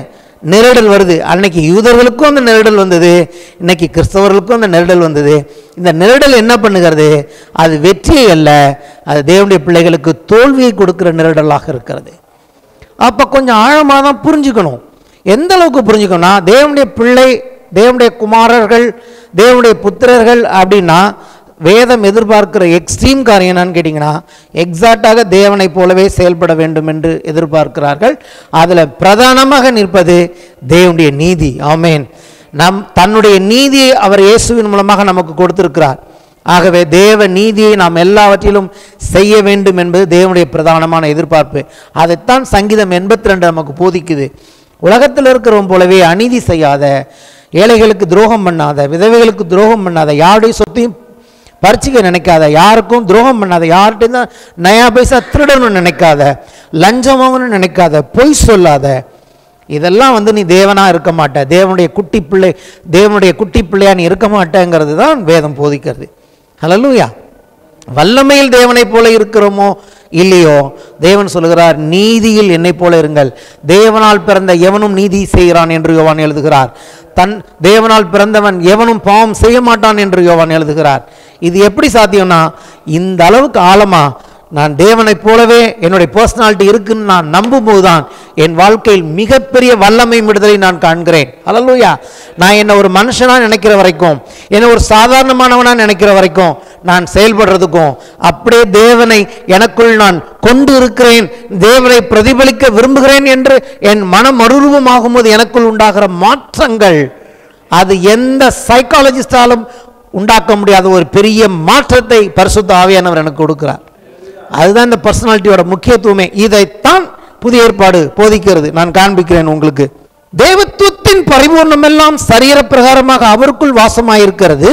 நெருடல் வருது அன்னைக்கு யூதர்களுக்கும் அந்த நெருடல் வந்தது இன்னைக்கு கிறிஸ்தவர்களுக்கும் அந்த நெருடல் வந்தது இந்த நெருடல் என்ன பண்ணுகிறது அது வெற்றியை அல்ல அது தேவனுடைய பிள்ளைகளுக்கு தோல்வியை கொடுக்கிற நெருடலாக இருக்கிறது அப்போ கொஞ்சம் ஆழமாக தான் புரிஞ்சுக்கணும் எந்த அளவுக்கு புரிஞ்சுக்கணும்னா தேவனுடைய பிள்ளை தேவனுடைய குமாரர்கள் தேவனுடைய புத்திரர்கள் அப்படின்னா வேதம் எதிர்பார்க்கிற எக்ஸ்ட்ரீம் காரியம் என்னன்னு கேட்டிங்கன்னா எக்ஸாக்டாக தேவனைப் போலவே செயல்பட வேண்டும் என்று எதிர்பார்க்கிறார்கள் அதில் பிரதானமாக நிற்பது தேவனுடைய நீதி ஆமேன் நம் தன்னுடைய நீதியை அவர் இயேசுவின் மூலமாக நமக்கு கொடுத்திருக்கிறார் ஆகவே தேவ நீதியை நாம் எல்லாவற்றிலும் செய்ய வேண்டும் என்பது தேவனுடைய பிரதானமான எதிர்பார்ப்பு அதைத்தான் சங்கீதம் எண்பத்தி ரெண்டு நமக்கு போதிக்குது உலகத்தில் இருக்கிறவன் போலவே அநீதி செய்யாத ஏழைகளுக்கு துரோகம் பண்ணாத விதவைகளுக்கு துரோகம் பண்ணாத யாருடைய சொத்தையும் பறிச்சுக்க நினைக்காத யாருக்கும் துரோகம் பண்ணாத யார்கிட்டையும் தான் நயா பைசா திருடணும்னு நினைக்காத லஞ்சமாகணும்னு நினைக்காத பொய் சொல்லாத இதெல்லாம் வந்து நீ தேவனா இருக்க மாட்ட தேவனுடைய குட்டி பிள்ளை தேவனுடைய குட்டி பிள்ளையா நீ இருக்க மாட்டேங்கிறது தான் வேதம் போதிக்கிறது ஹalleluya வல்லமையில் தேவனைப் போல இருக்கிறோமோ இல்லையோ தேவன் சொல்லுகிறார் நீதியில் என்னைப் போல இருங்கள் தேவனால் பிறந்த எவனும் நீதி செய்கிறான் என்று யோவான் எழுதுகிறார் தன் தேவனால் பிறந்தவன் எவனும் பாவம் செய்ய மாட்டான் என்று யோவான் எழுதுகிறார் இது எப்படி சாத்தியம்னா இந்த அளவுக்கு ஆழமா நான் தேவனைப் போலவே என்னுடைய பர்சனாலிட்டி இருக்குன்னு நான் நம்பும்போது தான் என் வாழ்க்கையில் மிகப்பெரிய வல்லமை விடுதலை நான் காண்கிறேன் ஹalleluya நான் என்ன ஒரு மனுஷனா நினைக்கிற வரைக்கும் என்ன ஒரு சாதாரணமானவனா நினைக்கிற வரைக்கும் நான் செயல்படுறதுக்கும் அப்படியே தேவனை எனக்குள் நான் கொண்டு இருக்கிறேன் தேவனை பிரதிபலிக்க விரும்புகிறேன் என்று என் மனம் மறுரூபமாகும் போது எனக்குள் உண்டாகிற மாற்றங்கள் அது எந்த சைக்காலஜிஸ்டாலும் உண்டாக்க முடியாத ஒரு பெரிய மாற்றத்தை பரிசுத்த ஆவியானவர் எனக்கு கொடுக்கிறார் அதுதான் இந்த பர்சனாலிட்டியோட முக்கியத்துவமே இதைத்தான் புதிய ஏற்பாடு போதிக்கிறது நான் காண்பிக்கிறேன் உங்களுக்கு தேவத்துவத்தின் பரிபூர்ணம் எல்லாம் சரீர பிரகாரமாக அவருக்குள் வாசமாயிருக்கிறது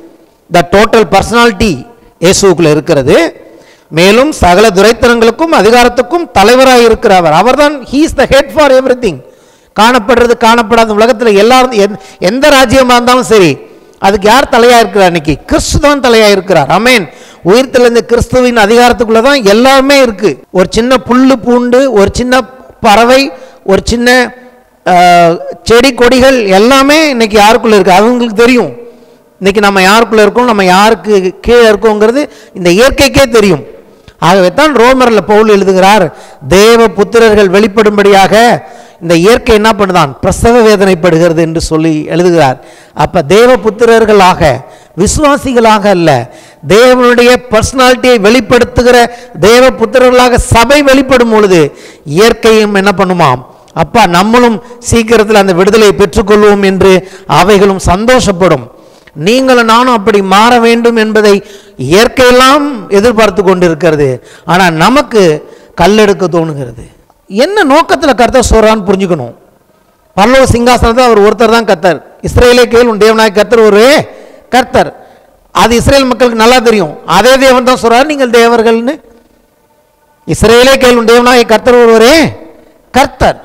த டோட்டல் பர்சனாலிட்டி இயேசுக்குள்ள இருக்கிறது மேலும் சகல துரைத்தனங்களுக்கும் அதிகாரத்துக்கும் தலைவராக இருக்கிறவர் அவர்தான் he's the head for every காணப்படுறது காணப்படாத உலகத்தில் எல்லாரும் எந்த- எந்த ராஜ்யமாக இருந்தாலும் சரி அதுக்கு யார் தலையா இருக்கிறார் இன்னைக்கு கிறிஸ்து தான் தலையா இருக்கிறார் அமேன் உயிர்த்தெழுந்த கிறிஸ்துவின் அதிகாரத்துக்குள்ள தான் எல்லாமே இருக்கு ஒரு சின்ன புல்லு பூண்டு ஒரு சின்ன பறவை ஒரு சின்ன ஆஹ், செடி கொடிகள் எல்லாமே இன்னைக்கு யாருக்குள்ள இருக்கு அவங்களுக்கு தெரியும் இன்னைக்கு நம்ம யாருக்குள்ள இருக்கோம் நம்ம யாருக்கு கீழே இருக்கோங்கிறது இந்த இயற்கைக்கே தெரியும் ஆகவே தான் ரோமரில் பவுல் எழுதுகிறார் தேவ புத்திரர்கள் வெளிப்படும்படியாக இந்த இயற்கை என்ன பண்ணுதான் பிரசவ வேதனைப்படுகிறது என்று சொல்லி எழுதுகிறார் அப்ப தேவ புத்திரர்களாக விசுவாசிகளாக அல்ல தேவனுடைய பர்சனாலிட்டியை வெளிப்படுத்துகிற தேவ புத்திரர்களாக சபை வெளிப்படும் பொழுது இயற்கையும் என்ன பண்ணுமாம் அப்பா நம்மளும் சீக்கிரத்தில் அந்த விடுதலையை பெற்றுக்கொள்வோம் என்று அவைகளும் சந்தோஷப்படும் நீங்களும் நானும் அப்படி மாற வேண்டும் என்பதை இயற்கையெல்லாம் எதிர்பார்த்து கொண்டிருக்கிறது ஆனால் நமக்கு கல்லெடுக்க தோணுகிறது என்ன நோக்கத்தில் கர்த்தர் சொல்றான்னு புரிஞ்சுக்கணும் பரலோக சிங்காசனத்தில் அவர் ஒருத்தர் தான் கர்த்தர் இஸ்ரேலே கேள் உன் தேவனாய கர்த்தர் ஒரு கர்த்தர் அது இஸ்ரேல் மக்களுக்கு நல்லா தெரியும் அதே தேவன் தான் சொல்றாரு நீங்கள் தேவர்கள்னு இஸ்ரேலே கேள் உன் தேவனாய கர்த்தர் ஒருவரே கர்த்தர்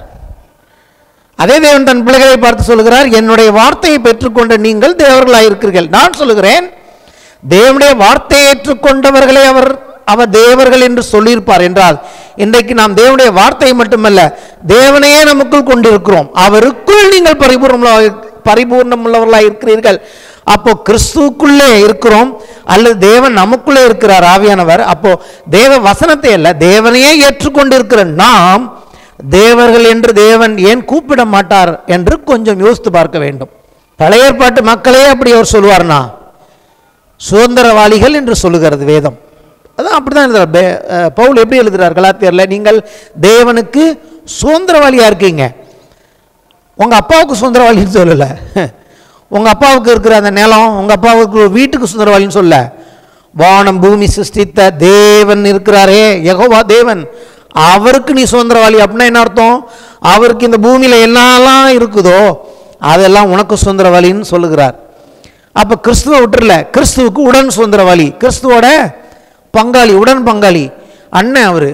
அதே தேவன் தன் பிள்ளைகளை பார்த்து சொல்லுகிறார் என்னுடைய வார்த்தையை பெற்றுக்கொண்ட நீங்கள் தேவர்களாக இருக்கிறீர்கள் நான் சொல்லுகிறேன் தேவனுடைய வார்த்தையை ஏற்றுக்கொண்டவர்களை அவர் அவர் தேவர்கள் என்று சொல்லியிருப்பார் என்றால் இன்றைக்கு நாம் தேவனுடைய வார்த்தையை மட்டுமல்ல தேவனையே நமக்குள் கொண்டிருக்கிறோம் அவருக்குள் நீங்கள் பரிபூர்ணமுள்ள பரிபூர்ணமுள்ளவர்களாக இருக்கிறீர்கள் அப்போ கிறிஸ்துவுக்குள்ளே இருக்கிறோம் அல்லது தேவன் நமக்குள்ளே இருக்கிறார் ஆவியானவர் அப்போ தேவ வசனத்தை அல்ல தேவனையே ஏற்றுக்கொண்டிருக்கிற நாம் தேவர்கள் என்று தேவன் ஏன் கூப்பிட மாட்டார் என்று கொஞ்சம் யோசித்து பார்க்க வேண்டும் பழைய ஏற்பாட்டு மக்களே அப்படி அவர் சொல்லுவார்னா சுதந்திரவாளிகள் என்று சொல்லுகிறது வேதம் அதான் அப்படிதான் எழுதுறார் பே- அஹ் பவுல் எப்படி எழுதுறார் கலாத்தியர்ல நீங்கள் தேவனுக்கு சுதந்திரவாளியா இருக்கீங்க உங்க அப்பாவுக்கு சுதந்திரவாளின்னு சொல்லல உங்க அப்பாவுக்கு இருக்கிற அந்த நிலம் உங்க அப்பாவுக்கு ஒரு வீட்டுக்கு சுதந்திரவாளின்னு சொல்ல வானம் பூமி சிருஷ்டித்த தேவன் இருக்கிறாரே யெகோவா தேவன் அவருக்கு நீ சுதந்திரவாளி அப்படின்னா என்ன அர்த்தம் அவருக்கு இந்த பூமியில என்னெல்லாம் இருக்குதோ அதெல்லாம் உனக்கு சுதந்திரவாளின்னு சொல்லுகிறார் அப்ப கிறிஸ்துவ விட்டுறல கிறிஸ்துவுக்கு உடன் சுதந்திரவாளி கிறிஸ்துவோட பங்காளி உடன் பங்காளி அண்ணன் அவரு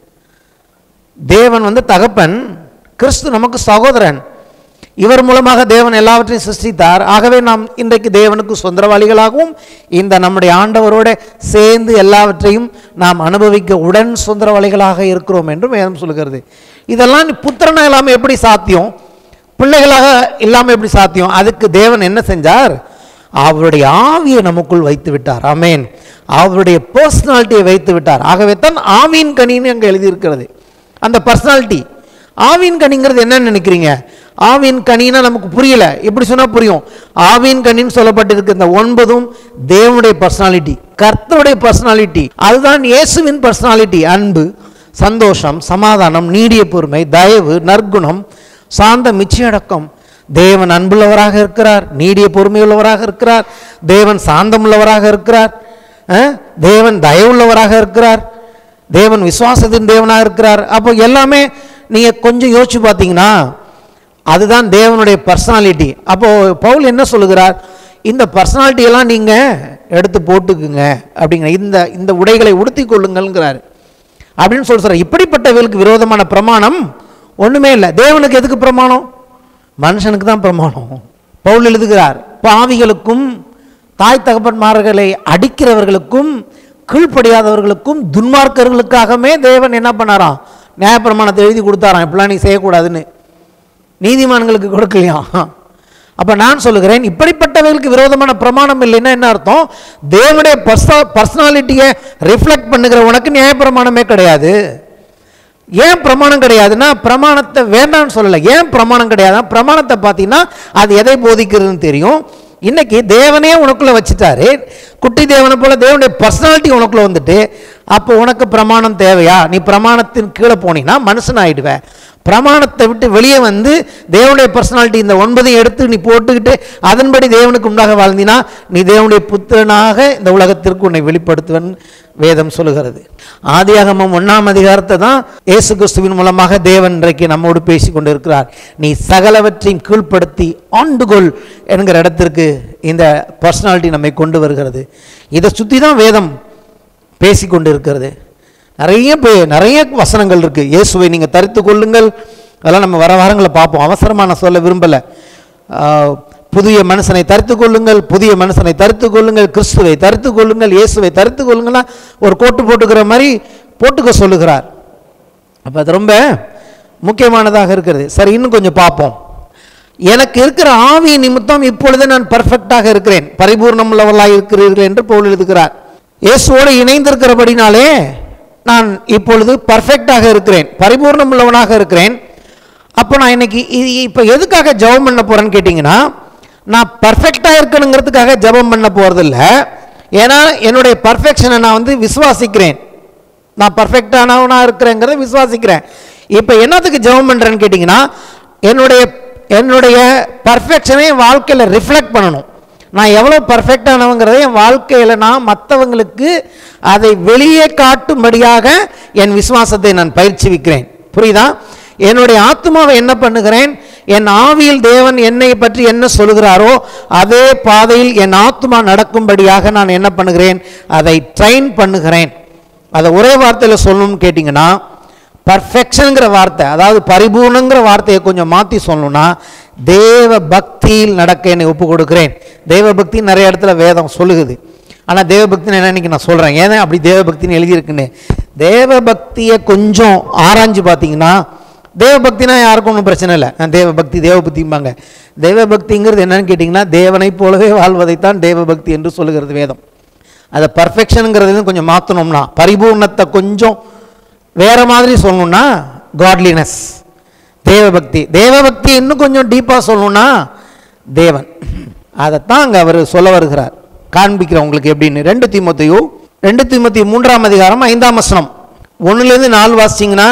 தேவன் வந்து தகப்பன் கிறிஸ்து நமக்கு சகோதரன் இவர் மூலமாக தேவன் எல்லாவற்றையும் சிருஷ்டித்தார் ஆகவே நாம் இன்றைக்கு தேவனுக்கு சுதந்திரவாளிகளாகவும் இந்த நம்முடைய ஆண்டவரோட சேர்ந்து எல்லாவற்றையும் நாம் அனுபவிக்க உடன் சுதந்திரவாளிகளாக இருக்கிறோம் என்று வேதம் சொல்லுகிறது இதெல்லாம் நீ புத்திரனா இல்லாமல் எப்படி சாத்தியம் பிள்ளைகளாக இல்லாமல் எப்படி சாத்தியம் அதுக்கு தேவன் என்ன செஞ்சார் அவருடைய ஆவியை நமக்குள் வைத்து விட்டார் ஆமென் அவருடைய பர்சனாலிட்டியை வைத்து விட்டார் ஆகவே தான் ஆவியின் கனின்னு அங்கே எழுதியிருக்கிறது அந்த பர்சனாலிட்டி ஆவியின் கனிங்கிறது என்னன்னு நினைக்கிறீங்க ஆவியின் கனின்னா நமக்கு புரியல எப்படி சொன்னால் புரியும் ஆவியின் கனின்னு சொல்லப்பட்டிருக்கு இந்த ஒன்பதும் தேவனுடைய பர்சனாலிட்டி கர்த்தருடைய பர்சனாலிட்டி அதுதான் இயேசுவின் பர்சனாலிட்டி அன்பு சந்தோஷம் சமாதானம் நீடிய பொறுமை தயவு நற்குணம் சாந்த மிச்சையடக்கம் தேவன் அன்புள்ளவராக இருக்கிறார் நீடிய பொறுமையுள்ளவராக இருக்கிறார் தேவன் சாந்தமுள்ளவராக இருக்கிறார் அஹ், தேவன் தயவுள்ளவராக இருக்கிறார் தேவன் விசுவாசத்தின் தேவனாக இருக்கிறார் அப்போ எல்லாமே நீங்கள் கொஞ்சம் யோசிச்சு பார்த்தீங்கன்னா அதுதான் தேவனுடைய பர்சனாலிட்டி அப்போ பவுல் என்ன சொல்லுகிறார் இந்த personality எல்லாம் நீங்கள் எடுத்து போட்டுக்குங்க அப்படிங்கிற இந்த இந்த உடைகளை உடுத்தி கொள்ளுங்கள்ங்கிறார் அப்படின்னு சொல்லி சொல்ற இப்படிப்பட்டவர்களுக்கு விரோதமான பிரமாணம் ஒண்ணுமே இல்லை தேவனுக்கு எதுக்கு பிரமாணம் மனுஷனுக்கு தான் பிரமாணம் பவுல் எழுதுகிறார் பாவிகளுக்கும் தாய் தகப்பன்மார்களை அடிக்கிறவர்களுக்கும் கீழ்ப்படியாதவர்களுக்கும் துன்மார்க்கர்களுக்காகவே தேவன் என்ன பண்ணாராம் நியாயப்பிரமாணத்தை எழுதி கொடுத்தாராம் இப்படிலாம் நீ செய்யக்கூடாதுன்னு நீதிமான்களுக்கு கொடுக்கலையாம் அப்ப நான் சொல்லுகிறேன் இப்படிப்பட்டவர்களுக்கு விரோதமான பிரமாணம் இல்லைன்னா என்ன அர்த்தம் தேவனுடைய பர்சனாலிட்டியை ரிஃப்ளெக்ட் பண்ணுகிற உனக்கு நியாயப்பிரமாணமே கிடையாது ஏன் பிரமாணம் கிடையாதுன்னா பிரமாணத்தை வேண்டாம்னு சொல்லலை ஏன் பிரமாணம் கிடையாதுன்னா பிரமாணத்தை பார்த்தீங்கன்னா அது எதை போதிக்கிறதுன்னு தெரியும் இன்னைக்கு தேவனே உனக்குள்ள வச்சுட்டாரு குட்டி தேவனை போல தேவனுடைய பர்சனாலிட்டி உனக்குள்ள வந்துட்டு அப்போ உனக்கு பிரமாணம் தேவையா நீ பிரமாணத்தின் கீழே போனீன்னா மனுஷன் ஆயிடுவ பிரமாணத்தை விட்டு வெளியே வந்து தேவனுடைய பர்சனாலிட்டி இந்த ஒன்பதையும் எடுத்து நீ போட்டுக்கிட்டு அதன்படி தேவனுக்கு உண்டாக வாழ்ந்தினா நீ தேவனுடைய புத்திரனாக இந்த உலகத்திற்கு உன்னை வெளிப்படுத்துவன் வேதம் சொல்லுகிறது ஆதியாகமம் ஒன்றாம் அதிகாரத்தை தான் இயேசு கிறிஸ்துவின் மூலமாக தேவன் இன்றைக்கு நம்மோடு பேசி கொண்டிருக்கிறார் நீ சகலவற்றையும் கீழ்ப்படுத்தி ஆண்டுகொள் என்கிற இடத்திற்கு இந்த பர்சனாலிட்டி நம்மை கொண்டு வருகிறது இதை சுற்றி தான் வேதம் பேசி கொண்டு இருக்கிறது நிறைய பே நிறைய வசனங்கள் இருக்குது இயேசுவை நீங்கள் தரித்து கொள்ளுங்கள் அதெல்லாம் நம்ம வர வாரங்களை பார்ப்போம் அவசரமாக நான் சொல்ல விரும்பலை ஆஹ், புதிய மனுஷனை தரித்து கொள்ளுங்கள் புதிய மனுஷனை தரித்து கொள்ளுங்கள் கிறிஸ்துவை தரித்து கொள்ளுங்கள் இயேசுவை தரித்து கொள்ளுங்கள்னா ஒரு கோட்டு போட்டுக்கிற மாதிரி போட்டுக்க சொல்லுகிறார் அப்போ அது ரொம்ப முக்கியமானதாக இருக்கிறது சரி இன்னும் கொஞ்சம் பார்ப்போம் எனக்கு இருக்கிற ஆவி நிமித்தம் இப்பொழுது நான் பர்ஃபெக்டாக இருக்கிறேன் பரிபூர்ணம் உள்ளவர்களாக இருக்கிறீர்கள் என்று பவுல் எழுதுகிறார் இயேசுவோடு இணைந்திருக்கிறபடினாலே நான் இப்பொழுது பர்ஃபெக்டாக இருக்கிறேன் பரிபூர்ணம் உள்ளவனாக இருக்கிறேன் அப்போ நான் இன்னைக்கு இது இப்போ எதுக்காக ஜெபம் பண்ண போகிறேன்னு கேட்டிங்கன்னா நான் பர்ஃபெக்டாக இருக்கணுங்கிறதுக்காக ஜெபம் பண்ண போகிறதில்ல ஏன்னா என்னுடைய பர்ஃபெக்ஷனை நான் வந்து விசுவாசிக்கிறேன் நான் பர்ஃபெக்டானவனாக இருக்கிறேங்கிறத விசுவாசிக்கிறேன் இப்போ என்னத்துக்கு ஜெபம் பண்ணுறேன்னு கேட்டிங்கன்னா என்னுடைய என்னுடைய பர்ஃபெக்ஷனை என் வாழ்க்கையில் ரிஃப்ளெக்ட் பண்ணணும் நான் எவ்வளோ பர்ஃபெக்டானவங்கிறத என் வாழ்க்கையில் நான் மற்றவங்களுக்கு அதை வெளியே காட்டும்படியாக என் விசுவாசத்தை நான் பயிற்சிவிக்கிறேன் புரியுதா என்னுடைய ஆத்மாவை என்ன பண்ணுகிறேன் என் ஆவியில் தேவன் என்னை பற்றி என்ன சொல்கிறாரோ அதே பாதையில் என் ஆத்மா நடக்கும்படியாக நான் என்ன பண்ணுகிறேன் அதை ட்ரெயின் பண்ணுகிறேன் அதை ஒரே வார்த்தையில் சொல்லணும்னு கேட்டிங்கன்னா பர்ஃபெக்ஷனுங்கிற வார்த்தை அதாவது பரிபூர்ணங்கிற வார்த்தையை கொஞ்சம் மாற்றி சொல்லணும்னா தேவ பக்தியில் நடக்க என்னை ஒப்பு கொடுக்கிறேன் தேவ பக்தி நிறைய இடத்துல வேதம் சொல்லுகுது ஆனால் தேவ பக்தின்னு என்ன இன்னைக்கு நான் சொல்கிறேன் ஏன்னா அப்படி தேவ பக்தின்னு எழுதியிருக்குன்னு தேவ பக்தியை கொஞ்சம் ஆராய்ஞ்சு பார்த்தீங்கன்னா தேவ பக்தினா யாருக்கும் ஒன்றும் பிரச்சனை இல்லை நான் தேவ பக்தி தேவ பக்திம்பாங்க தேவ பக்திங்கிறது என்னன்னு கேட்டிங்கன்னா தேவனைப் போலவே வாழ்வதைத்தான் தேவ பக்தி என்று சொல்லுகிறது வேதம் அதை பர்ஃபெக்ஷனுங்கிறதுலையும் கொஞ்சம் மாற்றணும்னா பரிபூர்ணத்தை கொஞ்சம் வேற மாதிரி சொல்லணும்னா காட்லினஸ் தேவபக்தி தேவபக்தி இன்னும் கொஞ்சம் டீப்பாக சொல்லணும்னா தேவன் அதைத்தான் அங்கே அவர் சொல்ல வருகிறார் காண்பிக்கிறேன் உங்களுக்கு எப்படின்னு ரெண்டு தீமத்தையோ ரெண்டு தீமத்தி மூன்றாம் அதிகாரம் ஐந்தாம் வசனம் ஒன்றுலேருந்து நாலு வாசிச்சிங்கன்னா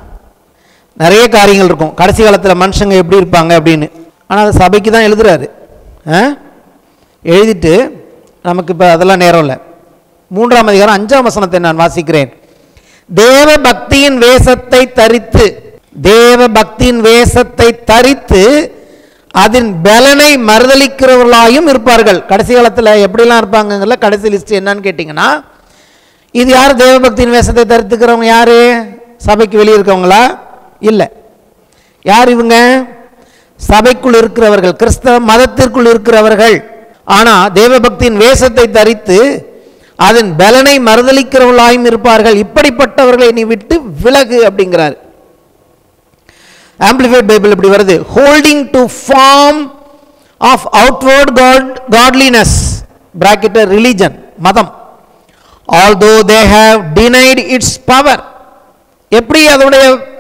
நிறைய காரியங்கள் இருக்கும் கடைசி காலத்தில் மனுஷங்க எப்படி இருப்பாங்க அப்படின்னு ஆனால் அது சபைக்கு தான் எழுதுறாரு ஆ எழுதிட்டு நமக்கு இப்போ அதெல்லாம் நேரம் இல்லை மூன்றாம் அதிகாரம் அஞ்சாம் வசனத்தை நான் வாசிக்கிறேன் தேவ பக்தியின் வேஷத்தை தரித்து தேவ பக்தியின் வேஷத்தை தரித்து அதன் பலனை மறுதளிக்கிறவர்களாயும் இருப்பார்கள் கடைசி காலத்தில் எப்படிலாம் இருப்பாங்கங்கல கடைசி லிஸ்ட் என்னன்னு கேட்டிங்கன்னா இது யார் தேவபக்தியின் வேஷத்தை தரித்துக்கிறவங்க யாரு சபைக்கு வெளியே இருக்கவங்களா இல்லை யார் இவங்க சபைக்குள் இருக்கிறவர்கள் கிறிஸ்தவ மதத்திற்குள் இருக்கிறவர்கள் ஆனா தேவபக்தியின் வேஷத்தை தரித்து அதன் பலனை மறுதளிக்கிறவர்களாயும் இருப்பார்கள் இப்படிப்பட்டவர்களை நீ விட்டு விலகு அப்படிங்கிறார் ஆம்பிளிஃபைட் பைபிள் இப்படி வருது holding to form of outward god godliness bracket religion மதம் although they have denied its power எப்படி அதோடைய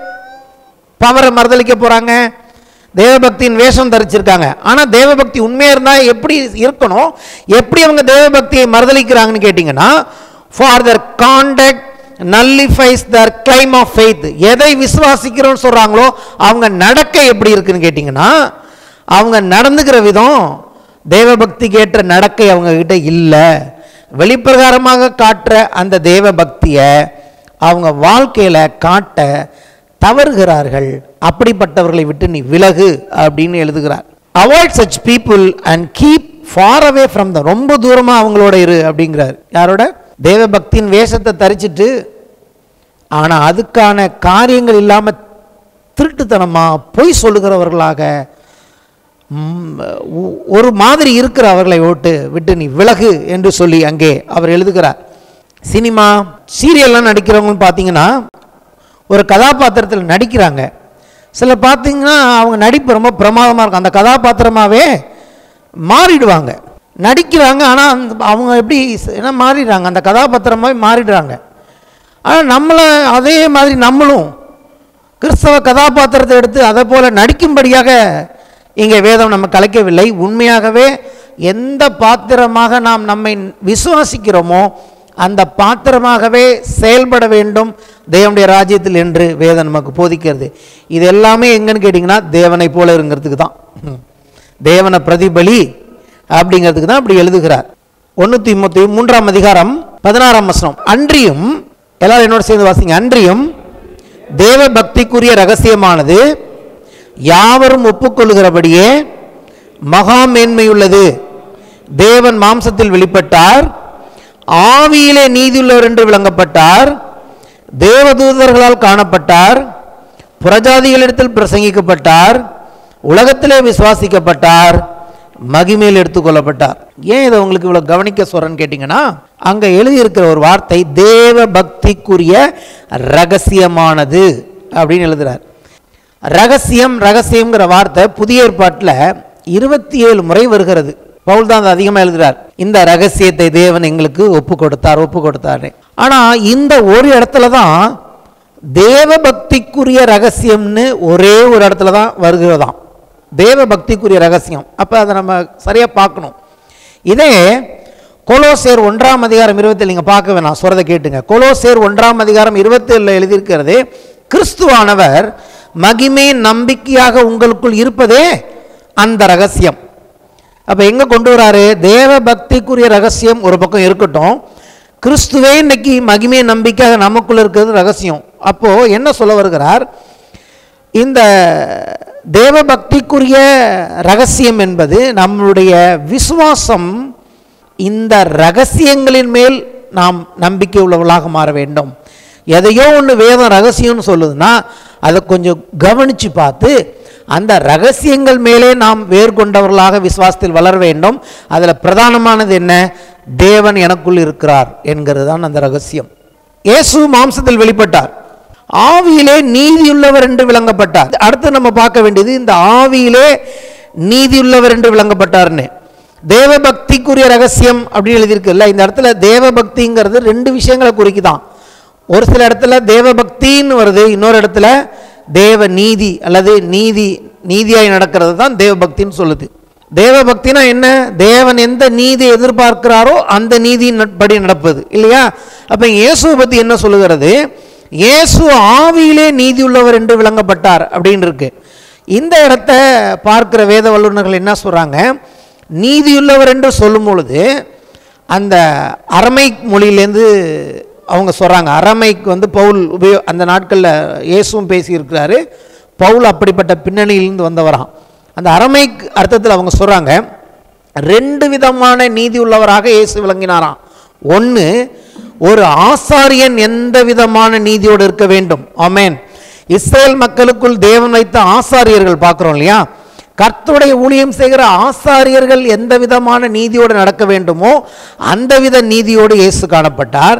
பவரை மறுதளிக்க போறாங்க தேவபக்தியின் வேஷம் தரிச்சிருக்காங்க ஆனா தேவபக்தி உண்மையா இருந்தா எப்படி இருக்கணும் எப்படி அவங்க தேவபக்தியை மறுதளிக்கிறாங்கன்னு கேட்டிங்கன்னா for their conduct nullifies their claim of faith எதை விசுவாசிக்கிறோம்னு சொல்றாங்களோ அவங்க நடக்கை எப்படி இருக்குன்னு கேட்டிங்கன்னா அவங்க நடந்துக்கிற விதம் தேவபக்திக்கு ஏற்ற நடக்கை அவங்க கிட்ட இல்லை வெளிப்பிரகாரமாக காட்டுற அந்த தேவபக்தியை அவங்க வாழ்க்கையில காட்ட தவறுகிறார்கள் அப்படிப்பட்டவர்களை விட்டு நீ விலகு அப்படின்னு எழுதுகிறார் avoid such people and keep far away from the ரொம்ப தூரமா அவங்களோட இரு அப்படிங்கிறார் யாரோட தேவபக்தியின் வேஷத்தை தரிச்சிட்டு ஆனா அதுக்கான காரியங்கள் இல்லாம திருட்டுத்தனமா பொய் சொல்லுகிறவர்களாக ம், ஒ- ஒரு மாதிரி இருக்கிற அவர்களை விட்டு விட்டு நீ விலகு என்று சொல்லி அங்கே அவர் எழுதுகிறார் சினிமா சீரியல்லாம் நடிக்கிறவங்க பார்த்தீங்கன்னா ஒரு கதாபாத்திரத்தில் நடிக்கிறாங்க சில பார்த்தீங்கன்னா அவங்க நடிப்பு ரொம்ப பிரமாதமாக இருக்கும் அந்த கதாபாத்திரமாகவே மாறிடுவாங்க நடிக்கிறாங்க ஆனால் அந்த அவங்க எப்படி ச- என்ன மாறிடுறாங்க அந்த கதாபாத்திரமாகவே மாறிடுறாங்க ஆனால் நம்மளை அதே மாதிரி நம்மளும் கிறிஸ்தவ கதாபாத்திரத்தை எடுத்து அதை போல நடிக்கும்படியாக இங்கே வேதம் நம்ம கலைக்கவில்லை உண்மையாகவே எந்த பாத்திரமாக நாம் நம்மை விசுவாசிக்கிறோமோ அந்த பாத்திரமாகவே செயல்பட வேண்டும் தேவனுடைய ராஜ்யத்தில் என்று வேதம் நமக்கு போதிக்கிறது இது எல்லாமே எங்கன்னு கேட்டிங்கன்னா தேவனை போல இருங்கிறதுக்கு தான் ம். தேவனை பிரதிபலி அப்படிங்கிறதுக்கு தான் அப்படி எழுதுகிறார் ஒன்று தீமோத்தி மூன்றாம் அதிகாரம் பதினாறாம் வசனம் அன்றியும் எல்லாரும் என்னோட சேர்ந்து வாசிங்க அன்றியும் தேவ பக்திக்குரிய ரகசியமானது யாவரும் ஒப்புக்கொள்கிறபடியே மகா மேன்மையுள்ளது தேவன் மாம்சத்தில் வெளிப்பட்டார் ஆவியிலே நீதியுள்ளவர் என்று விளங்கப்பட்டார் தேவதூதர்களால் காணப்பட்டார் புறஜாதிகளிடத்தில் பிரசங்கிக்கப்பட்டார் உலகத்திலே விசுவாசிக்கப்பட்டார் மகிமையில் எடுத்துக்கொள்ளப்பட்டார் ஏன் இதை உங்களுக்கு இவ்வளவு கவனிக்க சொல்றேன்னு கேட்டிங்கன்னா அங்க எழுதியிருக்கிற ஒரு வார்த்தை தேவ பக்திக்குரிய ரகசியமானது அப்படின்னு எழுதுறார் ரகசியம் ரகசியம்ங்கிற வார்த்தை புதிய ஏற்பாட்டில் இருபத்தி ஏழு முறை வருகிறது பவுல் தான் அதை அதிகமாக எழுதுறார் இந்த ரகசியத்தை தேவன் எங்களுக்கு ஒப்பு கொடுத்தார் ஒப்பு கொடுத்தாரு ஆனால் இந்த ஒரு இடத்துல தான் தேவ பக்திக்குரிய ரகசியம்னு ஒரே ஒரு இடத்துல தான் வருகிறதாம் தேவ பக்திக்குரிய ரகசியம் அப்போ அதை நம்ம சரியாக பார்க்கணும் இதே கொலோசேர் ஒன்றாம் அதிகாரம் இருபத்தில் நீங்கள் பார்க்க வேணாம் சொல்றதை கேட்டுங்க கொலோசேர் ஒன்றாம் அதிகாரம் இருபத்தேழில் எழுதியிருக்கிறது கிறிஸ்துவானவர் மகிமை நம்பிக்கையாக உங்களுக்குள் இருப்பதே அந்த ரகசியம் அப்போ எங்கே கொண்டு வராரு தேவ பக்திக்குரிய ரகசியம் ஒரு பக்கம் இருக்கட்டும் கிறிஸ்துவே இன்னைக்கு மகிமை நம்பிக்கையாக நமக்குள்ள இருக்கிறது ரகசியம் அப்போ என்ன சொல்ல வருகிறார் இந்த தேவ பக்திக்குரிய ரகசியம் என்பது நம்மளுடைய விசுவாசம் இந்த ரகசியங்களின் மேல் நாம் நம்பிக்கை உள்ளவர்களாக மாற வேண்டும் எதையோ ஒன்று வேதம் ரகசியம்னு சொல்லுதுன்னா அதை கொஞ்சம் கவனித்து பார்த்து அந்த ரகசியங்கள் மேலே நாம் வேர் கொண்டவர்களாக விசுவாசத்தில் வளர வேண்டும் அதில் பிரதானமானது என்ன தேவன் எனக்குள் இருக்கிறார் என்கிறது தான் அந்த ரகசியம் இயேசு மாம்சத்தில் வெளிப்பட்டார் ஆவியிலே நீதியுள்ளவர் என்று விளங்கப்பட்டார் அடுத்து நம்ம பார்க்க வேண்டியது இந்த ஆவியிலே நீதியுள்ளவர் என்று விளங்கப்பட்டார்னு தேவபக்திக்குரிய ரகசியம் அப்படின்னு எழுதியிருக்குல்ல இந்த இடத்துல தேவபக்திங்கிறது ரெண்டு விஷயங்களை குறிக்குதான் ஒரு சில இடத்துல தேவபக்தின்னு வருது இன்னொரு இடத்துல தேவ நீதி அல்லது நீதி நீதியாய் நடக்கிறது தான் தேவபக்தின்னு சொல்லுது தேவபக்தினா என்ன தேவன் எந்த நீதியை எதிர்பார்க்கிறாரோ அந்த நீதியின் படி நடப்பது இல்லையா அப்ப இயேசுவை பத்தி என்ன சொல்லுகிறது இயேசு ஆவியிலே நீதி உள்ளவர் என்று விளங்கப்பட்டார் அப்படின்னு இருக்கு இந்த இடத்த பார்க்கிற வேத வல்லுநர்கள் என்ன சொல்றாங்க நீதியுள்ளவர் என்று சொல்லும் பொழுது அந்த அரமை மொழியிலேருந்து அவங்க சொல்கிறாங்க அரமைக்கு வந்து பவுல் உபயோ அந்த நாட்களில் இயேசுவும் பேசியிருக்கிறாரு பவுல் அப்படிப்பட்ட பின்னணியிலிருந்து வந்தவராம் அந்த அரமைக் அர்த்தத்தில் அவங்க சொல்கிறாங்க ரெண்டு விதமான நீதி உள்ளவராக இயேசு விளங்கினாராம் ஒன்று ஒரு ஆசாரியன் எந்த விதமான நீதியோடு இருக்க வேண்டும் ஆமென் இஸ்ரேல் மக்களுக்குள் தேவன் வைத்த ஆசாரியர்கள் பார்க்குறோம் இல்லையா கர்த்தருடைய ஊழியம் செய்கிற ஆசாரியர்கள் எந்த விதமான நீதியோடு நடக்க வேண்டுமோ அந்த வித நீதியோடு இயேசு காணப்பட்டார்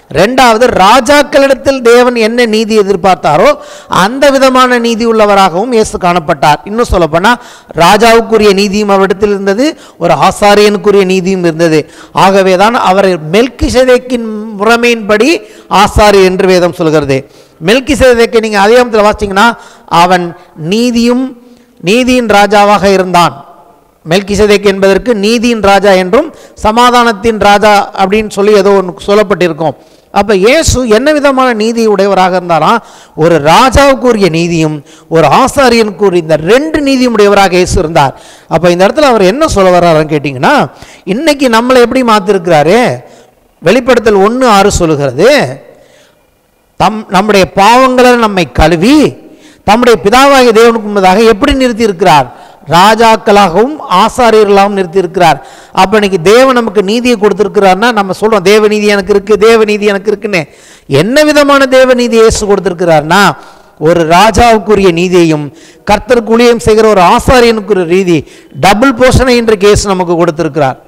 ரெண்டாவது ராஜாக்களிடத்தில் தேவன் என்ன நீதி எதிர்பார்த்தாரோ அந்த விதமான நீதி உள்ளவராகவும் இயேசு காணப்பட்டார் இன்னும் சொல்லப்போனால் ராஜாவுக்குரிய நீதியும் அவரிடத்தில் இருந்தது ஒரு ஆசாரியனுக்குரிய நீதியும் இருந்தது ஆகவே தான் அவரை மெல்கிசதேக்கின் முறைமையின்படி ஆசாரியர் என்று வேதம் சொல்கிறது மெல்கிசதேக்கை நீங்கள் அதிகாரத்தில் வாசிச்சீங்கன்னா அவன் நீதியும் நீதியின் ராஜாவாக இருந்தான் மெல்கிசதேக் என்பதற்கு நீதியின் ராஜா என்றும் சமாதானத்தின் ராஜா அப்படின்னு சொல்லி ஏதோ ஒன்று சொல்லப்பட்டிருக்கும் அப்போ இயேசு என்ன விதமான நீதி உடையவராக இருந்தாராம் ஒரு ராஜாவுக்குரிய நீதியும் ஒரு ஆசாரியனுக்குரிய இந்த ரெண்டு நீதியும் உடையவராக இயேசு இருந்தார் அப்போ இந்த இடத்துல அவர் என்ன சொல்ல வர்றாருன்னு கேட்டிங்கன்னா இன்னைக்கு நம்மளை எப்படி மாற்றிருக்கிறாரு வெளிப்படுத்தல் ஒன்று ஆறு சொல்லுகிறது தம் நம்முடைய பாவங்களை நம்மை கழுவி தம்முடைய பிதாவாகிய தேவனுக்கு முன்பதாக எப்படி நிறுத்தி இருக்கிறார் ராஜாக்களாகவும் ஆசாரியர்களாகவும் நிறுத்தி இருக்கிறார் அப்போ இன்னைக்கு தேவன் நமக்கு நீதியை கொடுத்துருக்கிறார்னா நம்ம சொல்றோம் தேவ நீதி எனக்கு இருக்கு தேவ நீதி எனக்கு இருக்குன்னு என்ன விதமான தேவ நீதி இயேசு கொடுத்துருக்கிறார்னா ஒரு ராஜாவுக்குரிய நீதியையும் கர்த்தருக்கு ஊழியம் செய்கிற ஒரு ஆசாரியனுக்குரிய நீதி டபுள் போர்ஷனை இன்று கேஸ் நமக்கு கொடுத்திருக்கிறார்